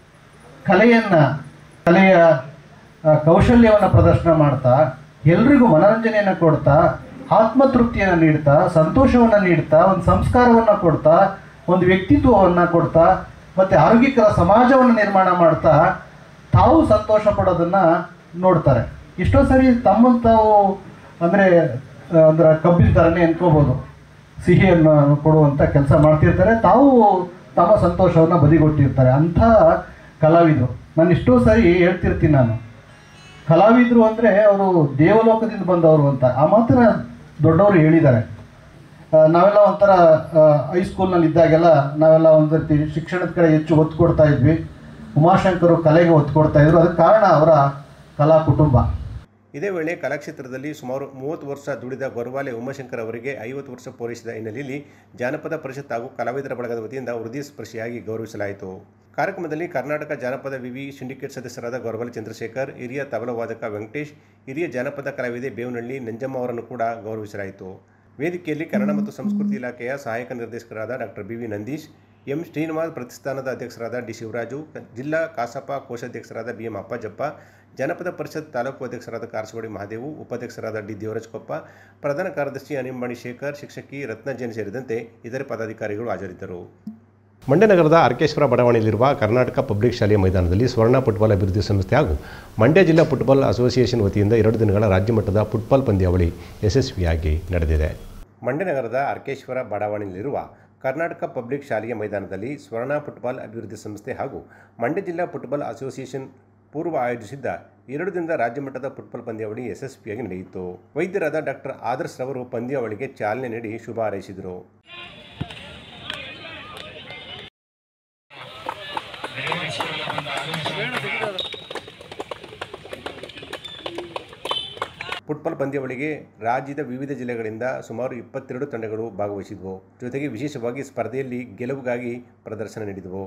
[SPEAKER 15] ಕಲೆಯನ್ನು ಕಲೆಯ ಕೌಶಲ್ಯವನ್ನು ಪ್ರದರ್ಶನ ಮಾಡ್ತಾ ಎಲ್ರಿಗೂ ಮನೋರಂಜನೆಯನ್ನು ಕೊಡ್ತಾ ಆತ್ಮತೃಪ್ತಿಯನ್ನು ನೀಡ್ತಾ ಸಂತೋಷವನ್ನು ನೀಡ್ತಾ ಒಂದು ಸಂಸ್ಕಾರವನ್ನು ಕೊಡ್ತಾ ಒಂದು ವ್ಯಕ್ತಿತ್ವವನ್ನು ಕೊಡ್ತಾ ಮತ್ತು ಆರೋಗ್ಯಕರ ಸಮಾಜವನ್ನು ನಿರ್ಮಾಣ ಮಾಡ್ತಾ ತಾವು ಸಂತೋಷ ಪಡೋದನ್ನು ನೋಡ್ತಾರೆ ಎಷ್ಟೋ ಸರಿ ತಮ್ಮನ್ನು ತಾವು ಅಂದರೆ ಅಂದ್ರೆ ಕಬ್ಬಿನ ಥರನೇ ಅನ್ಕೋಬೋದು ಸಿಹಿಯನ್ನು ಕೊಡುವಂಥ ಕೆಲಸ ಮಾಡ್ತಿರ್ತಾರೆ ತಾವು ತಮ್ಮ ಸಂತೋಷವನ್ನು ಬದಿಗೊಟ್ಟಿರ್ತಾರೆ ಅಂಥ ಕಲಾವಿದರು ನಾನು ಎಷ್ಟೋ ಸರಿ ಹೇಳ್ತಿರ್ತೀನಿ ನಾನು ಕಲಾವಿದರು ಅಂದರೆ ಅವರು ದೇವಲೋಕದಿಂದ ಬಂದವರು ಅಂತ ಆ ಮಾತನ್ನ ದೊಡ್ಡವರು ಹೇಳಿದ್ದಾರೆ ಆ, ನಾವೆಲ್ಲ ಒಂಥರ ಹೈಸ್ಕೂಲ್ನಲ್ಲಿ ಇದ್ದಾಗೆಲ್ಲ ನಾವೆಲ್ಲ ಒಂದು ರೀತಿ ಶಿಕ್ಷಣದ ಕಡೆ ಹೆಚ್ಚು ಒತ್ತು ಕೊಡ್ತಾ ಇದ್ವಿ ಉಮಾಶಂಕರು ಕಲೆಗೆ ಒತ್ತು ಕೊಡ್ತಾ ಇದ್ರು ಅದಕ್ಕೆ ಕಾರಣ ಅವರ ಕಲಾ ಕುಟುಂಬ
[SPEAKER 1] ಇದೇ ವೇಳೆ ಕಲಾಕ್ಷೇತ್ರದಲ್ಲಿ ಸುಮಾರು ಮೂವತ್ತು ವರ್ಷ ದುಡಿದ ಗೊರವಾಲೆ ಉಮಾಶಂಕರ್ ಅವರಿಗೆ ಐವತ್ತು ವರ್ಷ ಪೂರೈಸಿದ ಹಿನ್ನೆಲೆಯಲ್ಲಿ ಜಾನಪದ ಪರಿಷತ್ ಹಾಗೂ ಕಲಾವಿದರ ಬಳಗದ ವತಿಯಿಂದ ಹೃದಯ ಸ್ಪರ್ಶಿಯಾಗಿ ಗೌರವಿಸಲಾಯಿತು ಕಾರ್ಯಕ್ರಮದಲ್ಲಿ ಕರ್ನಾಟಕ ಜಾನಪದ ವಿವಿ ಸಿಂಡಿಕೇಟ್ ಸದಸ್ಯರಾದ ಗೊರವಾಲೆ ಚಂದ್ರಶೇಖರ್ ಹಿರಿಯ ತಬಲವಾದಕ ವೆಂಕಟೇಶ್ ಹಿರಿಯ ಜಾನಪದ ಕಲಾವಿದೆ ಬೇವನಹಳ್ಳಿ ನಂಜಮ್ಮ ಅವರನ್ನು ಕೂಡ ಗೌರವಿಸಲಾಯಿತು ವೇದಿಕೆಯಲ್ಲಿ ಕನ್ನಡ ಮತ್ತು ಸಂಸ್ಕೃತಿ ಇಲಾಖೆಯ ಸಹಾಯಕ ನಿರ್ದೇಶಕರಾದ doctor B V Nandish M Srinivas ಪ್ರತಿಷ್ಠಾನದ ಅಧ್ಯಕ್ಷರಾದ ಡಿ ಶಿವರಾಜು ಜಿಲ್ಲಾ ಕಾಸಪ ಕೋಶಾಧ್ಯಕ್ಷರಾದ ಬಿ ಎಂ ಅಪ್ಪಾಜಪ್ಪ ಜನಪದ ಪರಿಷತ್ ತಾಲೂಕು ಅಧ್ಯಕ್ಷರಾದ ಕಾರಸವಾಡಿ ಮಹಾದೇವು ಉಪಾಧ್ಯಕ್ಷರಾದ ಡಿ ದೇವರಾಜ್ ಕೊಪ್ಪ ಪ್ರಧಾನ ಕಾರ್ಯದರ್ಶಿ ಅನಿಂಬಾಣಿ ಶೇಖರ್ ಶಿಕ್ಷಕಿ ರತ್ನ ಜೈನ್ ಸೇರಿದಂತೆ ಇತರೆ ಪದಾಧಿಕಾರಿಗಳು ಹಾಜರಿದ್ದರು ಮಂಡ್ಯ ನಗರದ ಅರ್ಕೇಶ್ವರ ಬಡಾವಣೆಯಲ್ಲಿರುವ ಕರ್ನಾಟಕ ಪಬ್ಲಿಕ್ ಶಾಲೆಯ ಮೈದಾನದಲ್ಲಿ ಸ್ವರ್ಣ ಫುಟ್ಬಾಲ್ ಅಭಿವೃದ್ಧಿ ಸಂಸ್ಥೆ ಹಾಗೂ ಮಂಡ್ಯ ಜಿಲ್ಲಾ ಫುಟ್ಬಾಲ್ ಅಸೋಸಿಯೇಷನ್ ವತಿಯಿಂದ ಎರಡು ದಿನಗಳ ರಾಜ್ಯಮಟ್ಟದ ಫುಟ್ಬಾಲ್ ಪಂದ್ಯಾವಳಿ ಯಶಸ್ವಿಯಾಗಿ ನಡೆದಿದೆ ಮಂಡ್ಯ ನಗರದ ಅರ್ಕೇಶ್ವರ ಬಡಾವಣೆಯಲ್ಲಿರುವ ಕರ್ನಾಟಕ ಪಬ್ಲಿಕ್ ಶಾಲೆಯ ಮೈದಾನದಲ್ಲಿ ಸ್ವರ್ಣ ಫುಟ್ಬಾಲ್ ಅಭಿವೃದ್ಧಿ ಸಂಸ್ಥೆ ಹಾಗೂ ಮಂಡ್ಯ ಜಿಲ್ಲಾ ಫುಟ್ಬಾಲ್ ಅಸೋಸಿಯೇಷನ್ ಪೂರ್ವ ಆಯೋಜಿಸಿದ್ದ ಎರಡು ದಿನದ ರಾಜ್ಯಮಟ್ಟದ ಫುಟ್ಬಾಲ್ ಪಂದ್ಯಾವಳಿ ಯಶಸ್ವಿಯಾಗಿ ನಡೆಯಿತು ವೈದ್ಯರಾದ ಡಾಕ್ಟರ್ ಆದರ್ಶ್ ರವರು ಪಂದ್ಯಾವಳಿಗೆ ಚಾಲನೆ ನೀಡಿ ಶುಭ ಹಾರೈಸಿದರು ಫುಟ್ಬಾಲ್ ಪಂದ್ಯಾವಳಿಗೆ ರಾಜ್ಯದ ವಿವಿಧ ಜಿಲ್ಲೆಗಳಿಂದ ಸುಮಾರು ಇಪ್ಪತ್ತೆರಡು ತಂಡಗಳು ಭಾಗವಹಿಸಿದವು ಜೊತೆಗೆ ವಿಶೇಷವಾಗಿ ಸ್ಪರ್ಧೆಯಲ್ಲಿ ಗೆಲುವಿಗಾಗಿ ಪ್ರದರ್ಶನ ನೀಡಿದವು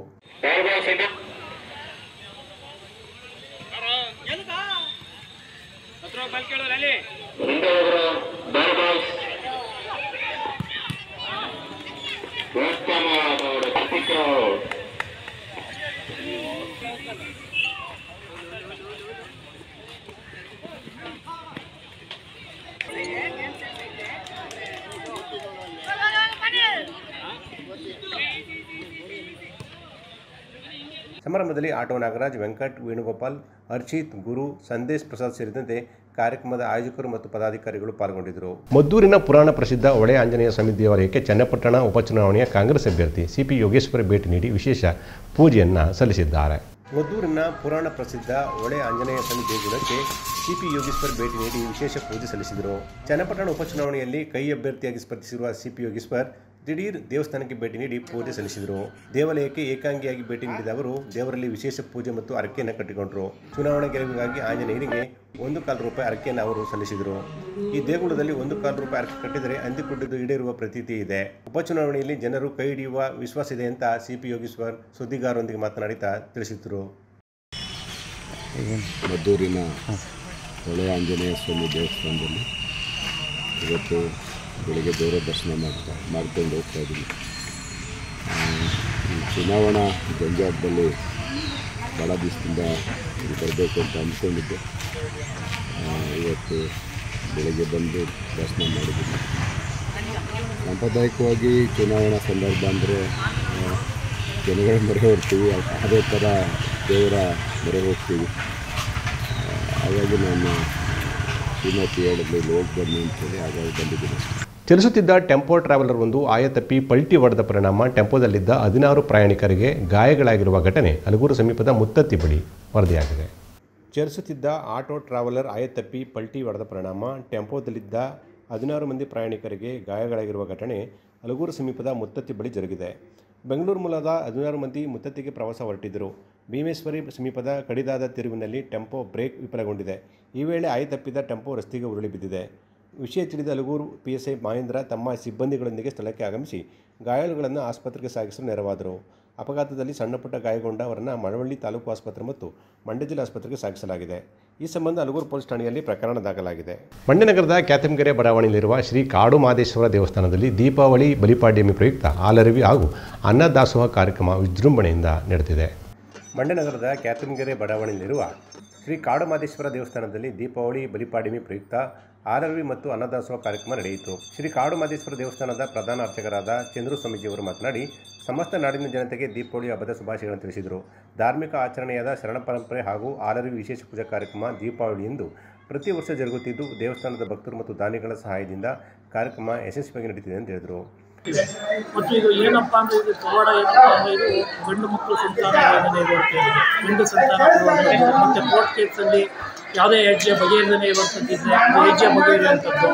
[SPEAKER 1] ಸಮಾರಂಭದಲ್ಲಿ ಆಟೋ ನಾಗರಾಜ್ ವೆಂಕಟ್ ವೇಣುಗೋಪಾಲ್ ಹರ್ಷಿತ್ ಗುರು ಸಂದೇಶ್ ಪ್ರಸಾದ್ ಸೇರಿದಂತೆ ಕಾರ್ಯಕ್ರಮದ ಆಯೋಜಕರು ಮತ್ತು ಪದಾಧಿಕಾರಿಗಳು ಪಾಲ್ಗೊಂಡಿದ್ದರು ಮದ್ದೂರಿನ ಪುರಾಣ ಪ್ರಸಿದ್ಧ ಹೊಳೆ ಆಂಜನೇಯ ಸ್ವಾಮಿ ದೇವಾಲಯಕ್ಕೆ ಚನ್ನಪಟ್ಟಣ ಉಪಚುನಾವಣೆಯ ಕಾಂಗ್ರೆಸ್ ಅಭ್ಯರ್ಥಿ ಸಿಪಿ ಯೋಗೇಶ್ವರ ಭೇಟಿ ನೀಡಿ ವಿಶೇಷ ಪೂಜೆಯನ್ನು ಸಲ್ಲಿಸಿದ್ದಾರೆ ಮದ್ದೂರಿನ ಪುರಾಣ ಪ್ರಸಿದ್ಧ ಹೊಳೆ ಆಂಜನೇಯ ಸ್ವಾಮಿ ದೇಗುಲಕ್ಕೆ ಸಿಪಿ ಯೋಗೇಶ್ವರ್ ಭೇಟಿ ನೀಡಿ ವಿಶೇಷ ಪೂಜೆ ಸಲ್ಲಿಸಿದರು ಚನ್ನಪಟ್ಟಣ ಉಪಚುನಾವಣೆಯಲ್ಲಿ ಕೈ ಅಭ್ಯರ್ಥಿಯಾಗಿ ಸ್ಪರ್ಧಿಸಿರುವ ಸಿಪಿ ಯೋಗೇಶ್ವರ್ ದಿಢೀರ್ ದೇವಸ್ಥಾನಕ್ಕೆ ಭೇಟಿ ನೀಡಿ ಪೂಜೆ ಸಲ್ಲಿಸಿದರು ದೇವಾಲಯಕ್ಕೆ ಏಕಾಂಗಿಯಾಗಿ ಭೇಟಿ ನೀಡಿದ ಅವರು ದೇವರಲ್ಲಿ ವಿಶೇಷ ಪೂಜೆ ಮತ್ತು ಅರಕೆಯನ್ನು ಕಟ್ಟಿಕೊಂಡರು ಚುನಾವಣಾ ಗೆಲುವಿಗಾಗಿ ಆಂಜನೇಯನಿಗೆ ಒಂದು ಕಾಲು ರೂಪಾಯಿ ಅರಕೆಯನ್ನು ಅವರು ಸಲ್ಲಿಸಿದರು ಈ ದೇಗುಲದಲ್ಲಿ ಒಂದು ಕಾಲು ರೂಪಾಯಿ ಅರಕೆ ಕಟ್ಟಿದರೆ ಅಂದಿಕೊಂಡಿದ್ದು ಈಡೇರುವ ಪ್ರತೀತಿ ಇದೆ ಉಪಚುನಾವಣೆಯಲ್ಲಿ ಜನರು ಕೈ ಹಿಡಿಯುವ ವಿಶ್ವಾಸ ಇದೆ ಅಂತ ಸಿಪಿ ಯೋಗೇಶ್ವರ್ ಸುದ್ದಿಗಾರರೊಂದಿಗೆ ಮಾತನಾಡುತ್ತಾ ತಿಳಿಸಿದರು
[SPEAKER 16] ಮದ್ದೂರಿನ ಹೊಳೆ ಆಂಜನೇಯ ಸ್ವಾಮಿ ದೇವಸ್ಥಾನದಲ್ಲಿ ಇವತ್ತು ಬೆಳಿಗ್ಗೆ ದೇವರ ದರ್ಶನ ಮಾಡ್ತಾ ಮಾಡ್ಕೊಂಡು ಹೋಗ್ತಾ ಇದ್ದೀನಿ ಆ, ಈ ಚುನಾವಣಾ ಜಂಜಾಟದಲ್ಲಿ ಭಾಳ ದಿವಸದಿಂದ ಇಲ್ಲಿ ಬರಬೇಕು ಅಂತ ಅಂದ್ಕೊಂಡಿದ್ದೆ ಆ, ಇವತ್ತು ಬೆಳಗ್ಗೆ ಬಂದು ದರ್ಶನ ಮಾಡಿದ್ದೀನಿ ಸಾಂಪ್ರದಾಯಿಕವಾಗಿ ಚುನಾವಣಾ ಸಂದರ್ಭ ಅಂದರೆ ಜನಗಳ ಮೊರೆ ಹೋಗ್ತೀವಿ ಅದೇ ಥರ ದೇವರ ಮೊರೆ ಹೋಗ್ತೀವಿ ಆ, ಹಾಗಾಗಿ ನಾನು ಶ್ರೀಮತಿ ಹೇಳಿದ್ಲು ಇಲ್ಲಿ ಹೋಗಿ ಬನ್ನಿ ಅಂತೇಳಿ ಹಾಗಾಗಿ ಬಂದಿದ್ದೀನಿ
[SPEAKER 1] ಚಲಿಸುತ್ತಿದ್ದ ಟೆಂಪೋ ಟ್ರಾವೆಲರ್ ಒಂದು ಆಯತಪ್ಪಿ ಪಲ್ಟಿ ಹೊಡೆದ ಪರಿಣಾಮ ಟೆಂಪೋದಲ್ಲಿದ್ದ ಹದಿನಾರು ಪ್ರಯಾಣಿಕರಿಗೆ ಗಾಯಗಳಾಗಿರುವ ಘಟನೆ ಹಲಗೂರು ಸಮೀಪದ ಮುತ್ತತ್ತಿ ಬಳಿ ವರದಿಯಾಗಿದೆ ಚಲಿಸುತ್ತಿದ್ದ ಆಟೋ ಟ್ರಾವೆಲರ್ ಆಯತಪ್ಪಿ ಪಲ್ಟಿ ಹೊಡೆದ ಪರಿಣಾಮ ಟೆಂಪೋದಲ್ಲಿದ್ದ ಹದಿನಾರು ಮಂದಿ ಪ್ರಯಾಣಿಕರಿಗೆ ಗಾಯಗಳಾಗಿರುವ ಘಟನೆ ಹಲಗೂರು ಸಮೀಪದ ಮುತ್ತತ್ತಿ ಬಳಿ ಜರುಗಿದೆ ಬೆಂಗಳೂರು ಮೂಲದ ಹದಿನಾರು ಮಂದಿ ಮುತ್ತತ್ತಿಗೆ ಪ್ರವಾಸ ಹೊರಟಿದ್ದರು ಭೀಮೇಶ್ವರಿ ಸಮೀಪದ ಕಡಿದಾದ ತಿರುವಿನಲ್ಲಿ ಟೆಂಪೋ ಬ್ರೇಕ್ ವಿಫಲಗೊಂಡಿದೆ ಈ ವೇಳೆ ಆಯತಪ್ಪಿದ ಟೆಂಪೋ ರಸ್ತೆಗೆ ಉರುಳಿ ಬಿದ್ದಿದೆ ವಿಷಯ ತಿಳಿದ ಹಲಗೂರು ಪಿಎಸ್ಐ ಮಹೇಂದ್ರ ತಮ್ಮ ಸಿಬ್ಬಂದಿಗಳೊಂದಿಗೆ ಸ್ಥಳಕ್ಕೆ ಆಗಮಿಸಿ ಗಾಯಾಳುಗಳನ್ನು ಆಸ್ಪತ್ರೆಗೆ ಸಾಗಿಸಲು ನೆರವಾದರು ಅಪಘಾತದಲ್ಲಿ ಸಣ್ಣಪುಟ್ಟ ಗಾಯಗೊಂಡವರನ್ನು ಮಳವಳ್ಳಿ ತಾಲೂಕು ಆಸ್ಪತ್ರೆ ಮತ್ತು ಮಂಡ್ಯ ಜಿಲ್ಲಾ ಆಸ್ಪತ್ರೆಗೆ ಸಾಗಿಸಲಾಗಿದೆ ಈ ಸಂಬಂಧ ಹಲಗೂರು ಪೊಲೀಸ್ ಠಾಣೆಯಲ್ಲಿ ಪ್ರಕರಣ ದಾಖಲಾಗಿದೆ ಮಂಡ್ಯನಗರದ ಕ್ಯಾತಂಗೆರೆ ಬಡಾವಣೆಯಲ್ಲಿರುವ ಶ್ರೀ ಕಾಡು ಮಹದೇಶ್ವರ ದೇವಸ್ಥಾನದಲ್ಲಿ ದೀಪಾವಳಿ ಬಲಿಪಾಡ್ಯಮಿ ಪ್ರಯುಕ್ತ ಹಾಲರವಿ ಹಾಗೂ ಅನ್ನದಾಸೋಹ ಕಾರ್ಯಕ್ರಮ ವಿಜೃಂಭಣೆಯಿಂದ ನಡೆದಿದೆ ಮಂಡ್ಯನಗರದ ಕ್ಯಾತಂಗೆರೆ ಬಡಾವಣೆಯಲ್ಲಿರುವ ಶ್ರೀ ಕಾಡುಮಾದೇಶ್ವರ ದೇವಸ್ಥಾನದಲ್ಲಿ ದೀಪಾವಳಿ ಬಲಿಪಾಡ್ಯಮಿ ಪ್ರಯುಕ್ತ ಆರರವಿ ಮತ್ತು ಅನ್ನದಾಸೋಹ ಕಾರ್ಯಕ್ರಮ ನಡೆಯಿತು ಶ್ರೀ ಕಾಡುಮಾದೇಶ್ವರ ದೇವಸ್ಥಾನದ ಪ್ರಧಾನ ಅರ್ಚಕರಾದ ಚಂದ್ರು ಸ್ವಾಮೀಜಿಯವರು ಮಾತನಾಡಿ ಸಮಸ್ತ ನಾಡಿನ ಜನತೆಗೆ ದೀಪಾವಳಿ ಹಬ್ಬದ ಶುಭಾಶಯಗಳನ್ನು ತಿಳಿಸಿದರು ಧಾರ್ಮಿಕ ಆಚರಣೆಯಾದ ಶರಣ ಪರಂಪರೆ ಹಾಗೂ ಆರರವಿ ವಿಶೇಷ ಪೂಜಾ ಕಾರ್ಯಕ್ರಮ ದೀಪಾವಳಿಯಂದು ಪ್ರತಿ ವರ್ಷ ಜರುಗುತ್ತಿದ್ದು ದೇವಸ್ಥಾನದ ಭಕ್ತರು ಮತ್ತು ದಾನಿಗಳ ಸಹಾಯದಿಂದ ಕಾರ್ಯಕ್ರಮ ಯಶಸ್ವಿಯಾಗಿ ನಡೀತಿದೆ ಅಂತ ಹೇಳಿದರು
[SPEAKER 17] ಇದೆ ಮತ್ತು ಇದು ಏನಪ್ಪ ಅಂದ್ರೆ ಇದು ಪವಾಡ ಏನಪ್ಪ ಅಂದ್ರೆ ಇದು ಗಂಡು ಮಕ್ಕಳು ಸಂತಾನ ಯೋಜನೆ ಇರುತ್ತೆ ಗಂಡು ಸಂತಾನ ಕೊಡುವಂಥದ್ದು ಇದೆ. ಮತ್ತೆ ಕೋರ್ಟ್ ಕೇಸಲ್ಲಿ ಯಾವುದೇ ಹೆಜ್ಜೆ ಬಗೆಹರಿದನೇ ಇರುವಂಥದ್ದಿದ್ರೆ ಅದು ಹೆಜ್ಜೆ ಬಗೆಹರಿಯುವಂಥದ್ದು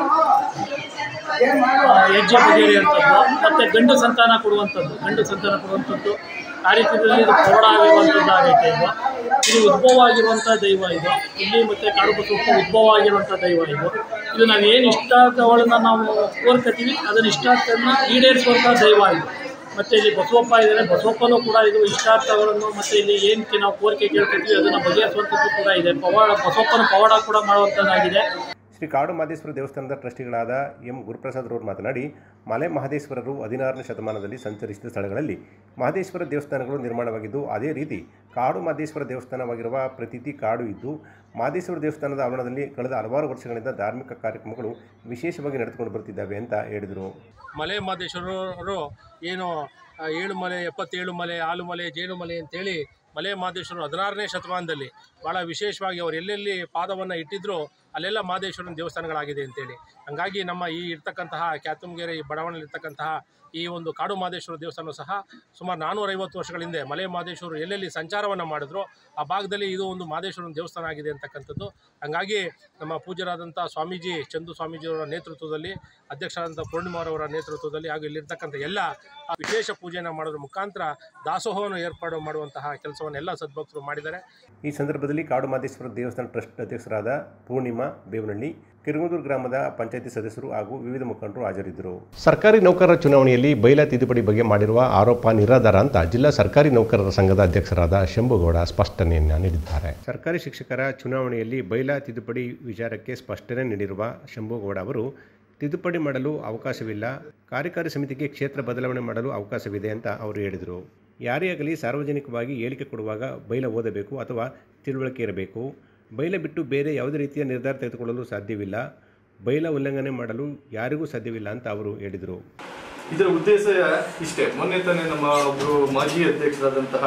[SPEAKER 17] ಆ, ಹೆಜ್ಜೆ ಬಗೆಹರಿಯುವಂಥದ್ದು ಮತ್ತೆ ಗಂಡು ಸಂತಾನ ಕೊಡುವಂಥದ್ದು ಗಂಡು ಸಂತಾನ ಕೊಡುವಂಥದ್ದು ಆ ರೀತಿಯಲ್ಲಿ ಇದು ಪವಾಡ ಆಗಿರುವಂಥದ್ದು ಆಗೈತೆ ಇದು ಇದು ಉದ್ಭವ ಆಗಿರುವಂಥ ದೈವ ಇದು ಇಲ್ಲಿ ಮತ್ತೆ ಕಾಡು ಬಸವಪ್ಪ ಉದ್ಭವ ಆಗಿರುವಂಥ ದೈವ ಇದು ಇದು ನಾವು ಏನು ಇಷ್ಟಾರ್ಥಗಳನ್ನ ನಾವು ಕೋರ್ಕತೀವಿ ಅದನ್ನ ಇಷ್ಟಾರ್ಥಗಳನ್ನ ಈಡೇರಿಸುವಂಥ ದೈವ ಇದು ಮತ್ತು ಇಲ್ಲಿ ಬಸವಪ್ಪ ಇದ್ದಾರೆ ಬಸವಪ್ಪನೂ ಕೂಡ ಇದು ಇಷ್ಟಾರ್ಥಗಳನ್ನು ಮತ್ತು ಇಲ್ಲಿ ಏನಕ್ಕೆ ನಾವು ಕೋರಿಕೆ ಕೇಳ್ಕೊತೀವಿ ಅದನ್ನು ಬಗೆಹರಿಸುವಂಥದ್ದು ಕೂಡ ಇದೆ ಪವಾಡ ಬಸವಪ್ಪನ ಪವಾಡ ಕೂಡ ಮಾಡುವಂಥದ್ದಾಗಿದೆ
[SPEAKER 1] ಶ್ರೀ ಕಾಡು ಮಹದೇಶ್ವರ ದೇವಸ್ಥಾನದ ಟ್ರಸ್ಟಿಗಳಾದ ಎಂ ಗುರುಪ್ರಸಾದ್ ರವರು ಮಾತನಾಡಿ ಮಲೆ ಮಹದೇಶ್ವರರು ಹದಿನಾರನೇ ಶತಮಾನದಲ್ಲಿ ಸಂಚರಿಸಿದ ಸ್ಥಳಗಳಲ್ಲಿ ಮಹದೇಶ್ವರ ದೇವಸ್ಥಾನಗಳು ನಿರ್ಮಾಣವಾಗಿದ್ದು ಅದೇ ರೀತಿ ಕಾಡು ಮಹದೇಶ್ವರ ದೇವಸ್ಥಾನವಾಗಿರುವ ಪ್ರತೀತಿ ಕಾಡು ಇದ್ದು ಮಹದೇಶ್ವರ ದೇವಸ್ಥಾನದ ಆವರಣದಲ್ಲಿ ಕಳೆದ ಹಲವಾರು ವರ್ಷಗಳಿಂದ ಧಾರ್ಮಿಕ ಕಾರ್ಯಕ್ರಮಗಳು ವಿಶೇಷವಾಗಿ ನಡೆದುಕೊಂಡು ಬರುತ್ತಿದ್ದಾವೆ ಅಂತ ಹೇಳಿದರು
[SPEAKER 18] ಮಲೆ ಮಹದೇಶ್ವರರು ಏನು ಆ, ಏಳು ಮಲೆ ಎಪ್ಪತ್ತೇಳು ಮಲೆ ಹಾಲು ಮಲೆ ಜೇನು ಮಲೆ ಅಂತೇಳಿ ಮಲೆ ಮಹದೇಶ್ವರರು ಹದಿನಾರನೇ ಶತಮಾನದಲ್ಲಿ ಭಾಳ ವಿಶೇಷವಾಗಿ ಅವರು ಎಲ್ಲೆಲ್ಲಿ ಪಾದವನ್ನು ಇಟ್ಟಿದ್ರೋ ಅಲ್ಲೆಲ್ಲ ಮಹದೇಶ್ವರನ ದೇವಸ್ಥಾನಗಳಾಗಿದೆ ಅಂತೇಳಿ ಹಾಗಾಗಿ ನಮ್ಮ ಈ ಇರ್ತಕ್ಕಂತಹ ಕ್ಯಾತುಮ್ಗೆರೆ ಈ ಬಡಾವಣೆಯಲ್ಲಿ ಇರ್ತಕ್ಕಂತಹ ಈ ಒಂದು ಕಾಡು ಮಹದೇಶ್ವರ ದೇವಸ್ಥಾನ ಸಹ ಸುಮಾರು ನಾನ್ನೂರೈವತ್ತು ವರ್ಷಗಳ ಹಿಂದೆ ಮಲೆ ಮಹದೇಶ್ವರರು ಎಲ್ಲೆಲ್ಲಿ ಸಂಚಾರವನ್ನು ಮಾಡಿದ್ರು ಆ ಭಾಗದಲ್ಲಿ ಇದು ಒಂದು ಮಹದೇಶ್ವರನ ದೇವಸ್ಥಾನ ಆಗಿದೆ ಅಂತಕ್ಕಂಥದ್ದು ಹಾಗಾಗಿ ನಮ್ಮ ಪೂಜ್ಯರಾದಂಥ ಸ್ವಾಮೀಜಿ ಚಂದು ಸ್ವಾಮೀಜಿಯವರ ನೇತೃತ್ವದಲ್ಲಿ ಅಧ್ಯಕ್ಷರಾದಂಥ ಪೂರ್ಣಿಮಾರವರ ನೇತೃತ್ವದಲ್ಲಿ ಹಾಗೂ ಇಲ್ಲಿರ್ತಕ್ಕಂಥ ಎಲ್ಲ ಆ ವಿಶೇಷ ಪೂಜೆಯನ್ನು ಮಾಡೋದ್ರ ಮುಖಾಂತರ ದಾಸೋಹವನ್ನು ಏರ್ಪಾಡು ಮಾಡುವಂತಹ ಕೆಲಸವನ್ನು ಎಲ್ಲ ಸದ್ಭಕ್ತರು ಮಾಡಿದ್ದಾರೆ
[SPEAKER 1] ಈ ಸಂದರ್ಭದಲ್ಲಿ ಕಾಡು ಮಹದೇಶ್ವರ ದೇವಸ್ಥಾನ ಟ್ರಸ್ಟ್ ಅಧ್ಯಕ್ಷರಾದ ಪೂರ್ಣಿಮಾ ಬೇವನಹಳ್ಳಿ ಕಿರುಗುದೂರು ಗ್ರಾಮದ ಪಂಚಾಯತಿ ಸದಸ್ಯರು ಹಾಗೂ ವಿವಿಧ ಮುಖಂಡರು ಹಾಜರಿದ್ದರು ಸರ್ಕಾರಿ ನೌಕರರ ಚುನಾವಣೆಯಲ್ಲಿ ಬೈಲಾ ತಿದ್ದುಪಡಿ ಬಗ್ಗೆ ಮಾಡಿರುವ ಆರೋಪ ನಿರಾಧಾರ ಅಂತ ಜಿಲ್ಲಾ ಸರ್ಕಾರಿ ನೌಕರರ ಸಂಘದ ಅಧ್ಯಕ್ಷರಾದ ಶಂಭುಗೌಡ ಸ್ಪಷ್ಟನೆಯನ್ನು ನೀಡಿದ್ದಾರೆ ಸರ್ಕಾರಿ ಶಿಕ್ಷಕರ ಚುನಾವಣೆಯಲ್ಲಿ ಬೈಲಾ ತಿದ್ದುಪಡಿ ವಿಚಾರಕ್ಕೆ ಸ್ಪಷ್ಟನೆ ನೀಡಿರುವ ಶಂಭುಗೌಡ ಅವರು ತಿದ್ದುಪಡಿ ಮಾಡಲು ಅವಕಾಶವಿಲ್ಲ ಕಾರ್ಯಕಾರಿ ಸಮಿತಿಗೆ ಕ್ಷೇತ್ರ ಬದಲಾವಣೆ ಮಾಡಲು ಅವಕಾಶವಿದೆ ಅಂತ ಅವರು ಹೇಳಿದರು ಯಾರೇ ಆಗಲಿ ಸಾರ್ವಜನಿಕವಾಗಿ ಹೇಳಿಕೆ ಕೊಡುವಾಗ ಬೈಲ ಓದಬೇಕು ಅಥವಾ ತಿಳುವಳಿಕೆ ಇರಬೇಕು ಬೈಲ ಬಿಟ್ಟು ಬೇರೆ ಯಾವುದೇ ರೀತಿಯ ನಿರ್ಧಾರ ತೆಗೆದುಕೊಳ್ಳಲು ಸಾಧ್ಯವಿಲ್ಲ ಬೈಲ ಉಲ್ಲಂಘನೆ ಮಾಡಲು ಯಾರಿಗೂ ಸಾಧ್ಯವಿಲ್ಲ ಅಂತ ಅವರು ಹೇಳಿದರು
[SPEAKER 19] ಇದರ ಉದ್ದೇಶ ಇಷ್ಟೇ ಮೊನ್ನೆ ತಾನೇ ನಮ್ಮ ಒಬ್ಬರು ಮಾಜಿ ಅಧ್ಯಕ್ಷರಾದಂತಹ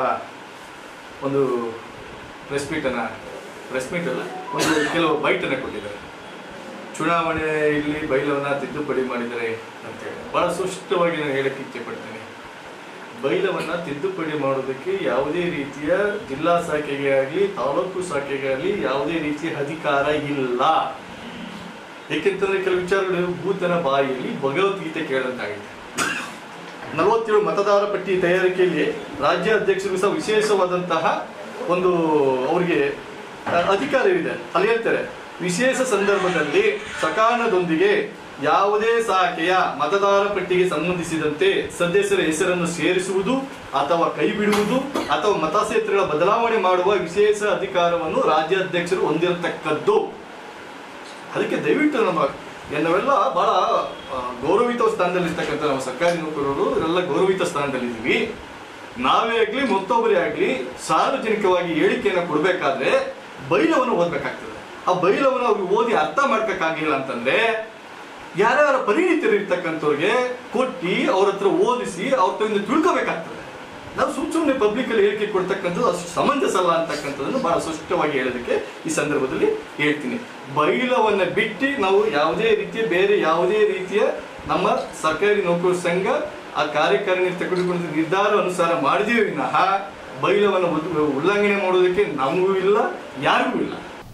[SPEAKER 19] ಒಂದು ಪ್ರೆಸ್ ಮೀಟನ್ನು ಪ್ರೆಸ್ ಮೀಟ್ ಅಲ್ಲ ಒಂದು ಕೆಲವು ಬೈಟನ್ನು ಕೊಟ್ಟಿದ್ದಾರೆ ಚುನಾವಣೆ ಇಲ್ಲಿ ಬೈಲವನ್ನು ತಿದ್ದುಪಡಿ ಮಾಡಿದ್ದಾರೆ ಅಂತೇಳಿ ಭಾಳ ಸ್ಪಷ್ಟವಾಗಿ ನಾನು ಹೇಳಕ್ಕೆ ಇಚ್ಛೆ ಪಡ್ತೇನೆ ಬೈಲವನ್ನು ತಿದ್ದುಪಡಿ ಮಾಡೋದಕ್ಕೆ ಯಾವುದೇ ರೀತಿಯ ಜಿಲ್ಲಾ ಶಾಖೆಗೆ ಆಗಲಿ ತಾಲೂಕು ಶಾಖೆಗೆ ಆಗಲಿ ಯಾವುದೇ ರೀತಿಯ ಅಧಿಕಾರ ಇಲ್ಲ ಏಕೆಂತಂದ್ರೆ ಕೆಲವು ವಿಚಾರಗಳು ಭೂತನ ಬಾಯಿಯಲ್ಲಿ ಭಗವದ್ಗೀತೆ ಕೇಳಂತಾಗಿದೆ ನಲವತ್ತೇಳು ಮತದಾರ ಪಟ್ಟಿ ತಯಾರಿಕೆಯಲ್ಲಿ ರಾಜ್ಯ ಅಧ್ಯಕ್ಷರಿಗೂ ಸಹ ವಿಶೇಷವಾದಂತಹ ಒಂದು ಅವರಿಗೆ ಅಧಿಕಾರವಿದೆ ಅಲ್ಲಿ ಹೇಳ್ತಾರೆ ವಿಶೇಷ ಸಂದರ್ಭದಲ್ಲಿ ಸಕಾಲದೊಂದಿಗೆ ಯಾವುದೇ ಶಾಖೆಯ ಮತದಾರ ಪಟ್ಟಿಗೆ ಸಂಬಂಧಿಸಿದಂತೆ ಸದಸ್ಯರ ಹೆಸರನ್ನು ಸೇರಿಸುವುದು ಅಥವಾ ಕೈಬಿಡುವುದು ಅಥವಾ ಮತಕ್ಷೇತ್ರಗಳ ಬದಲಾವಣೆ ಮಾಡುವ ವಿಶೇಷ ಅಧಿಕಾರವನ್ನು ರಾಜ್ಯಾಧ್ಯಕ್ಷರು ಹೊಂದಿರತಕ್ಕದ್ದು ಅದಕ್ಕೆ ದಯವಿಟ್ಟು ನಮ್ಮ ನಾವೆಲ್ಲ ಬಹಳ ಆ, ಗೌರವಿತ ಸ್ಥಾನದಲ್ಲಿ ಇರ್ತಕ್ಕಂಥ ನಮ್ಮ ಸರ್ಕಾರಿ ನೌಕರರು ಇವರೆಲ್ಲ ಗೌರವಿತ ಸ್ಥಾನದಲ್ಲಿದ್ದೀವಿ ನಾವೇ ಆಗಲಿ ಮತ್ತೊಬ್ಬರೇ ಆಗಲಿ ಸಾರ್ವಜನಿಕವಾಗಿ ಹೇಳಿಕೆಯನ್ನು ಕೊಡಬೇಕಾದ್ರೆ ಬೈಲವನ್ನು ಓದಬೇಕಾಗ್ತದೆ ಆ ಬೈಲವನ್ನು ಅವ್ರಿಗೆ ಓದಿ ಅರ್ಥ ಮಾಡ್ಬೇಕಾಗಿಲ್ಲ ಅಂತಂದ್ರೆ ಯಾರ್ಯಾರ ಪರಿಣಿತರು ಇರ್ತಕ್ಕಂಥವ್ರಿಗೆ ಕೊಟ್ಟು ಅವ್ರ ಹತ್ರ ಓದಿಸಿ ಅವ್ರ ಹತ್ರ ತಿಳ್ಕೋಬೇಕಾಗ್ತದೆ ನಾವು ಸುಮ್ ಸುಮ್ಮನೆ ಪಬ್ಲಿಕಲ್ಲಿ ಹೇಳಿಕೆ ಕೊಡ್ತಕ್ಕಂಥದ್ದು ಅಷ್ಟು ಸಮಂಜಸ ಅಲ್ಲ ಅಂತಕ್ಕಂಥದ್ದನ್ನು ಬಹಳ ಸ್ಪಷ್ಟವಾಗಿ ಹೇಳೋದಕ್ಕೆ ಈ ಸಂದರ್ಭದಲ್ಲಿ ಹೇಳ್ತೀನಿ ಬೈಲವನ್ನ ಬಿಟ್ಟು ನಾವು ಯಾವುದೇ ರೀತಿಯ ಬೇರೆ ಯಾವುದೇ ರೀತಿಯ ನಮ್ಮ ಸರ್ಕಾರಿ ನೌಕರರ ಸಂಘ ಆ ಕಾರ್ಯಕಾರಿಣಿ ತೆಗೆದುಕೊಂಡ ನಿರ್ಧಾರ ಅನುಸಾರ ಮಾಡಿದೀವಿ ವಿನಃ ಬೈಲವನ್ನು ಉದ್- ಉಲ್ಲಂಘನೆ ಮಾಡೋದಕ್ಕೆ ನಮಗೂ ಇಲ್ಲ ಯಾರಿಗೂ ಇಲ್ಲ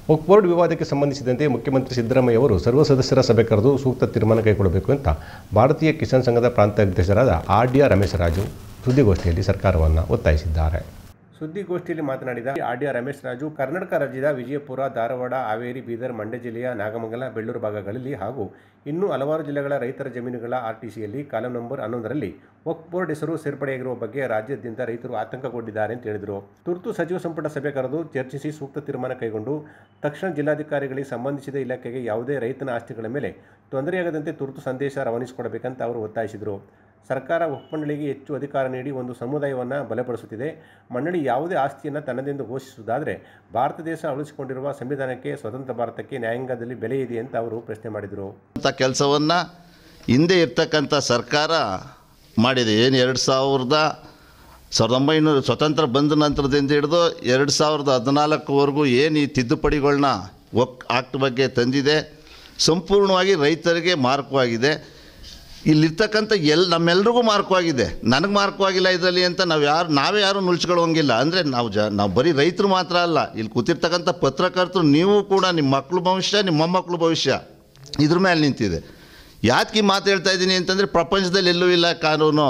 [SPEAKER 1] ವಕ್ಫ್ ಬೋರ್ಡ್ ವಿವಾದಕ್ಕೆ ಸಂಬಂಧಿಸಿದಂತೆ ಮುಖ್ಯಮಂತ್ರಿ ಸಿದ್ದರಾಮಯ್ಯ ಅವರು ಸರ್ವ ಸದಸ್ಯರ ಸಭೆ ಕರೆದು ಸೂಕ್ತ ತೀರ್ಮಾನ ಕೈಗೊಳ್ಳಬೇಕು ಅಂತ ಭಾರತೀಯ ಕಿಸಾನ್ ಸಂಘದ ಪ್ರಾಂತ ಅಧ್ಯಕ್ಷರಾದ R D R Ramesh Raju ಸುದ್ದಿಗೋಷ್ಠಿಯಲ್ಲಿ ಸರ್ಕಾರವನ್ನು ಒತ್ತಾಯಿಸಿದ್ದಾರೆ ಸುದ್ದಿಗೋಷ್ಠಿಯಲ್ಲಿ ಮಾತನಾಡಿದ R D R Ramesh Raju Karnataka ರಾಜ್ಯದ ವಿಜಯಪುರ ಧಾರವಾಡ ಹಾವೇರಿ ಬೀದರ್ ಮಂಡ್ಯ ಜಿಲ್ಲೆಯ ನಾಗಮಂಗಲ ಬೆಳ್ಳೂರು ಭಾಗಗಳಲ್ಲಿ ಹಾಗೂ ಇನ್ನೂ ಹಲವಾರು ಜಿಲ್ಲೆಗಳ ರೈತರ ಜಮೀನುಗಳ ಆರ್ಟಿಸಿಯಲ್ಲಿ ಕಾಲಂ ನಂಬರ್ ಹನ್ನೊಂದರಲ್ಲಿ ವಕ್ಫ್ ಬೋರ್ಡ್ ಹೆಸರು ಸೇರ್ಪಡೆಯಾಗಿರುವ ಬಗ್ಗೆ ರಾಜ್ಯಾದ್ಯಂತ ರೈತರು ಆತಂಕಗೊಂಡಿದ್ದಾರೆ ಅಂತ ಹೇಳಿದರು ತುರ್ತು ಸಚಿವ ಸಂಪುಟ ಸಭೆ ಕರೆದು ಚರ್ಚಿಸಿ ಸೂಕ್ತ ತೀರ್ಮಾನ ಕೈಗೊಂಡು ತಕ್ಷಣ ಜಿಲ್ಲಾಧಿಕಾರಿಗಳಿಗೆ ಸಂಬಂಧಿಸಿದ ಇಲಾಖೆಗೆ ಯಾವುದೇ ರೈತನ ಆಸ್ತಿಗಳ ಮೇಲೆ ತೊಂದರೆಯಾಗದಂತೆ ತುರ್ತು ಸಂದೇಶ ರವಾನಿಸಿಕೊಡಬೇಕಂತ ಅವರು ಒತ್ತಾಯಿಸಿದರು ಸರ್ಕಾರ ವಕ್ಫ್ ಮಂಡಳಿಗೆ ಹೆಚ್ಚು ಅಧಿಕಾರ ನೀಡಿ ಒಂದು ಸಮುದಾಯವನ್ನು ಬಲಪಡಿಸುತ್ತಿದೆ ಮಂಡಳಿ ಯಾವುದೇ ಆಸ್ತಿಯನ್ನು ತನ್ನದೆಂದು ಘೋಷಿಸುವುದಾದರೆ ಭಾರತ ದೇಶ ಅಳವಡಿಸಿಕೊಂಡಿರುವ ಸಂವಿಧಾನಕ್ಕೆ ಸ್ವತಂತ್ರ ಭಾರತಕ್ಕೆ ನ್ಯಾಯಾಂಗದಲ್ಲಿ ಬೆಲೆ ಇದೆ ಅಂತ ಅವರು ಪ್ರಶ್ನೆ ಮಾಡಿದರು
[SPEAKER 20] ಅಂತ ಕೆಲಸವನ್ನು ಹಿಂದೆ ಇರ್ತಕ್ಕಂಥ ಸರ್ಕಾರ ಮಾಡಿದೆ ಏನು ಎರಡು ಸಾವಿರದ ಸಾವಿರದ ಒಂಬೈನೂರ ಸ್ವತಂತ್ರ ಬಂದ ನಂತರದಿಂದ ಹಿಡಿದು ಎರಡು ಸಾವಿರದ ಹದಿನಾಲ್ಕುವರೆಗೂ ಏನು ಈ ತಿದ್ದುಪಡಿಗಳನ್ನ ಒಕ್ ಆಕ್ಟ್ ಬಗ್ಗೆ ತಂದಿದೆ ಸಂಪೂರ್ಣವಾಗಿ ರೈತರಿಗೆ ಮಾರ್ಕವಾಗಿದೆ ಇಲ್ಲಿರ್ತಕ್ಕಂಥ ಎಲ್ ನಮ್ಮೆಲ್ರಿಗೂ ಮಾರ್ಕವಾಗಿದೆ ನನಗೆ ಮಾರ್ಕವಾಗಿಲ್ಲ ಇದರಲ್ಲಿ ಅಂತ ನಾವು ಯಾರು ನಾವೇ ಯಾರು ನುಳ್ಸ್ಕೊಳ್ಳೋಂಗಿಲ್ಲ ಅಂದರೆ ನಾವು ಜ ನಾವು ಬರೀ ರೈತರು ಮಾತ್ರ ಅಲ್ಲ ಇಲ್ಲಿ ಕೂತಿರ್ತಕ್ಕಂಥ ಪತ್ರಕರ್ತರು ನೀವು ಕೂಡ ನಿಮ್ಮ ಮಕ್ಕಳು ಭವಿಷ್ಯ ನಿಮ್ಮ ಮೊಮ್ಮಕ್ಕಳು ಭವಿಷ್ಯ ಇದ್ರ ಮೇಲೆ ನಿಂತಿದೆ ಯಾಕೆ ಈ ಮಾತು ಹೇಳ್ತಾ ಇದ್ದೀನಿ ಅಂತಂದರೆ ಪ್ರಪಂಚದಲ್ಲಿ ಎಲ್ಲೂ ಇಲ್ಲ ಕಾನೂನು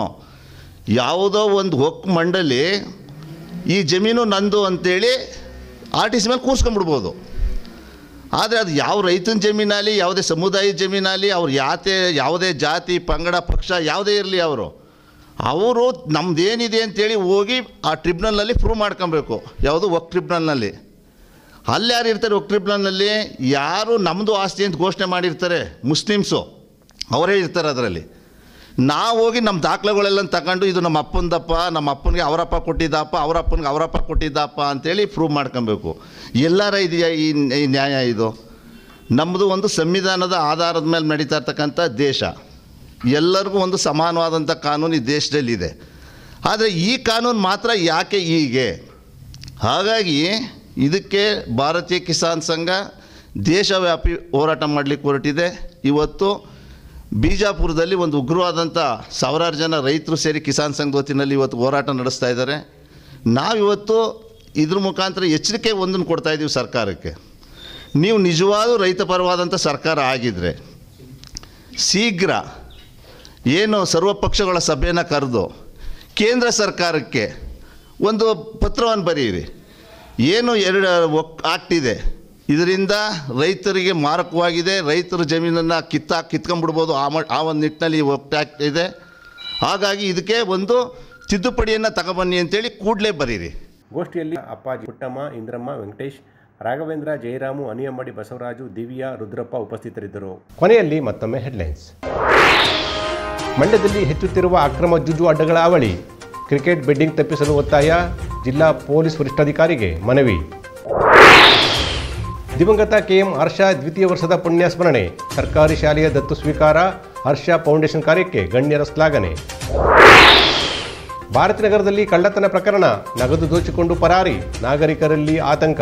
[SPEAKER 20] ಯಾವುದೋ ಒಂದು ಹೊಕ್ ಮಂಡಳಿ ಈ ಜಮೀನು ನಂದು ಅಂತೇಳಿ ಆರ್ ಟಿ ಸಿ ಮೇಲೆ ಕೂರ್ಸ್ಕೊಂಡ್ಬಿಡ್ಬೋದು ಆದರೆ ಅದು ಯಾವ ರೈತನ ಜಮೀನಲ್ಲಿ ಯಾವುದೇ ಸಮುದಾಯ ಜಮೀನಲ್ಲಿ ಅವ್ರು ಯಾತೆ ಯಾವುದೇ ಜಾತಿ ಪಂಗಡ ಪಕ್ಷ ಯಾವುದೇ ಇರಲಿ ಅವರು ಅವರು ನಮ್ದೇನಿದೆ ಅಂತೇಳಿ ಹೋಗಿ ಆ ಟ್ರಿಬ್ಯುನಲ್ನಲ್ಲಿ ಪ್ರೂವ್ ಮಾಡ್ಕೊಬೇಕು ಯಾವುದು ವಕ್ ಟ್ರಿಬ್ಯುನಲ್ನಲ್ಲಿ ಅಲ್ಲಿ ಯಾರು ಇರ್ತಾರೆ ವಕ್ ಟ್ರಿಬ್ಯುನಲ್ನಲ್ಲಿ ಯಾರು ನಮ್ಮದು ಆಸ್ತಿ ಅಂತ ಘೋಷಣೆ ಮಾಡಿರ್ತಾರೆ ಮುಸ್ಲಿಮ್ಸು ಅವರೇ ಇರ್ತಾರೆ ಅದರಲ್ಲಿ ನಾವು ಹೋಗಿ ನಮ್ಮ ದಾಖಲೆಗಳೆಲ್ಲ ತಗೊಂಡು ಇದು ನಮ್ಮ ಅಪ್ಪಂದಪ್ಪ ನಮ್ಮ ಅಪ್ಪನಿಗೆ ಅವರಪ್ಪ ಕೊಟ್ಟಿದ್ದಪ್ಪ ಅವರಪ್ಪನಿಗೆ ಅವರಪ್ಪ ಕೊಟ್ಟಿದ್ದಪ್ಪ ಅಂತೇಳಿ ಪ್ರೂವ್ ಮಾಡ್ಕೊಬೇಕು ಎಲ್ಲರ ಇದೆಯಾ ಈ ಈ ನ್ಯಾಯ ಇದು ನಮ್ಮದು ಒಂದು ಸಂವಿಧಾನದ ಆಧಾರದ ಮೇಲೆ ನಡೀತಾ ಇರ್ತಕ್ಕಂಥ ದೇಶ ಎಲ್ಲರಿಗೂ ಒಂದು ಸಮಾನವಾದಂಥ ಕಾನೂನು ಈ ದೇಶದಲ್ಲಿದೆ ಆದರೆ ಈ ಕಾನೂನು ಮಾತ್ರ ಯಾಕೆ ಹೀಗೆ ಹಾಗಾಗಿ ಇದಕ್ಕೆ ಭಾರತೀಯ ಕಿಸಾನ್ ಸಂಘ ದೇಶವ್ಯಾಪಿ ಹೋರಾಟ ಮಾಡಲಿಕ್ಕೆ ಹೊರಟಿದೆ ಇವತ್ತು ಬಿಜಾಪುರದಲ್ಲಿ ಒಂದು ಉಗ್ರವಾದಂಥ ಸಾವಿರಾರು ಜನ ರೈತರು ಸೇರಿ ಕಿಸಾನ್ ಸಂಘದ ವತಿನಲ್ಲಿ ಇವತ್ತು ಹೋರಾಟ ನಡೆಸ್ತಾ ಇದ್ದಾರೆ ನಾವಿವತ್ತು ಇದ್ರ ಮುಖಾಂತರ ಎಚ್ಚರಿಕೆ ಒಂದನ್ನು ಕೊಡ್ತಾ ಇದ್ದೀವಿ ಸರ್ಕಾರಕ್ಕೆ ನೀವು ನಿಜವಾದ ರೈತ ಪರವಾದಂಥ ಸರ್ಕಾರ ಆಗಿದ್ದರೆ ಶೀಘ್ರ ಏನು ಸರ್ವಪಕ್ಷಗಳ ಸಭೆಯನ್ನು ಕರೆದು ಕೇಂದ್ರ ಸರ್ಕಾರಕ್ಕೆ ಒಂದು ಪತ್ರವನ್ನು ಬರೆಯಿರಿ ಏನು ಎರಡು ಒಕ್ ಆಗ್ತಿದೆ ಇದರಿಂದ ರೈತರಿಗೆ ಮಾರಕವಾಗಿದೆ ರೈತರ ಜಮೀನನ್ನು ಕಿತ್ತ ಕಿತ್ಕೊಂಡ್ಬಿಡ್ಬೋದು ಆ ಮ ಆ ಒಂದು ನಿಟ್ಟಿನಲ್ಲಿ ಒಕ್ಟಾಗ್ತಾ ಇದೆ ಹಾಗಾಗಿ ಇದಕ್ಕೆ ಒಂದು ತಿದ್ದುಪಡಿಯನ್ನು ತಗೊಬನ್ನಿ ಅಂತೇಳಿ ಕೂಡಲೇ ಬರೀರಿ
[SPEAKER 1] ಗೋಷ್ಠಿಯಲ್ಲಿ ಅಪ್ಪಾಜಿ ಪುಟ್ಟಮ್ಮ ಇಂದ್ರಮ್ಮ ವೆಂಕಟೇಶ್ ರಾಘವೇಂದ್ರ ಜಯರಾಮು ಅನಿಯಮ್ಮಡಿ ಬಸವರಾಜು ದಿವ್ಯಾ ರುದ್ರಪ್ಪ ಉಪಸ್ಥಿತರಿದ್ದರು ಕೊನೆಯಲ್ಲಿ ಮತ್ತೊಮ್ಮೆ ಹೆಡ್ಲೈನ್ಸ್ ಮಂಡ್ಯದಲ್ಲಿ ಹೆಚ್ಚುತ್ತಿರುವ ಅಕ್ರಮ ಜುಜು ಅಡ್ಡಗಳ ಅವಳಿ ಕ್ರಿಕೆಟ್ ಬೆಡ್ಡಿಂಗ್ ತಪ್ಪಿಸಲು ಒತ್ತಾಯ ಜಿಲ್ಲಾ ಪೊಲೀಸ್ ವರಿಷ್ಠಾಧಿಕಾರಿಗೆ ಮನವಿ ದಿವಂಗತ ಕೆಎಂ ಹರ್ಷ ದ್ವಿತೀಯ ವರ್ಷದ ಪುಣ್ಯಸ್ಮರಣೆ ಸರ್ಕಾರಿ ಶಾಲೆಯ ದತ್ತು ಸ್ವೀಕಾರ ಹರ್ಷ ಫೌಂಡೇಶನ್ ಕಾರ್ಯಕ್ಕೆ ಗಣ್ಯರ ಶ್ಲಾಘನೆ ಭಾರತನಗರದಲ್ಲಿ ಕಳ್ಳತನ ಪ್ರಕರಣ ನಗದು ದೋಚಿಕೊಂಡು ಪರಾರಿ ನಾಗರಿಕರಲ್ಲಿ ಆತಂಕ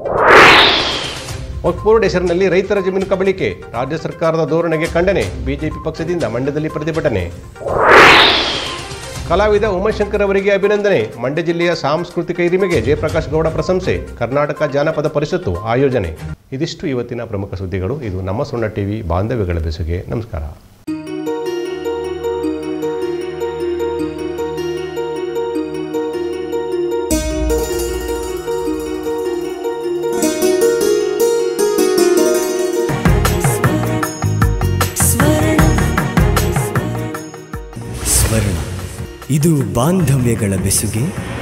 [SPEAKER 1] ವಕ್ಫ್ ಬೋರ್ಡ್ ಹೆಸರಿನಲ್ಲಿ ರೈತರ ಜಮೀನು ಕಬಳಿಕೆ ರಾಜ್ಯ ಸರ್ಕಾರದ ಧೋರಣೆಗೆ ಖಂಡನೆ ಬಿಜೆಪಿ ಪಕ್ಷದಿಂದ ಮಂಡ್ಯದಲ್ಲಿ ಪ್ರತಿಭಟನೆ ಕಲಾವಿದ ಉಮಾಶಂಕರ್ ಅವರಿಗೆ ಅಭಿನಂದನೆ ಮಂಡ್ಯ ಜಿಲ್ಲೆಯ ಸಾಂಸ್ಕೃತಿಕ ಹಿರಿಮೆಗೆ ಜಯಪ್ರಕಾಶ್ ಗೌಡ ಪ್ರಶಂಸೆ ಕರ್ನಾಟಕ ಜಾನಪದ ಪರಿಷತ್ತು ಆಯೋಜನೆ ಇದಿಷ್ಟು ಇವತ್ತಿನ ಪ್ರಮುಖ ಸುದ್ದಿಗಳು ಇದು ನಮ್ಮ ಸುಣ್ಣ ಟಿವಿ ಬಾಂಧವ್ಯಗಳ ಬೆಸುಗೆ ನಮಸ್ಕಾರ
[SPEAKER 21] ಸ್ವರ್ಣ ಇದು ಬಾಂಧವ್ಯಗಳ ಬೆಸುಗೆ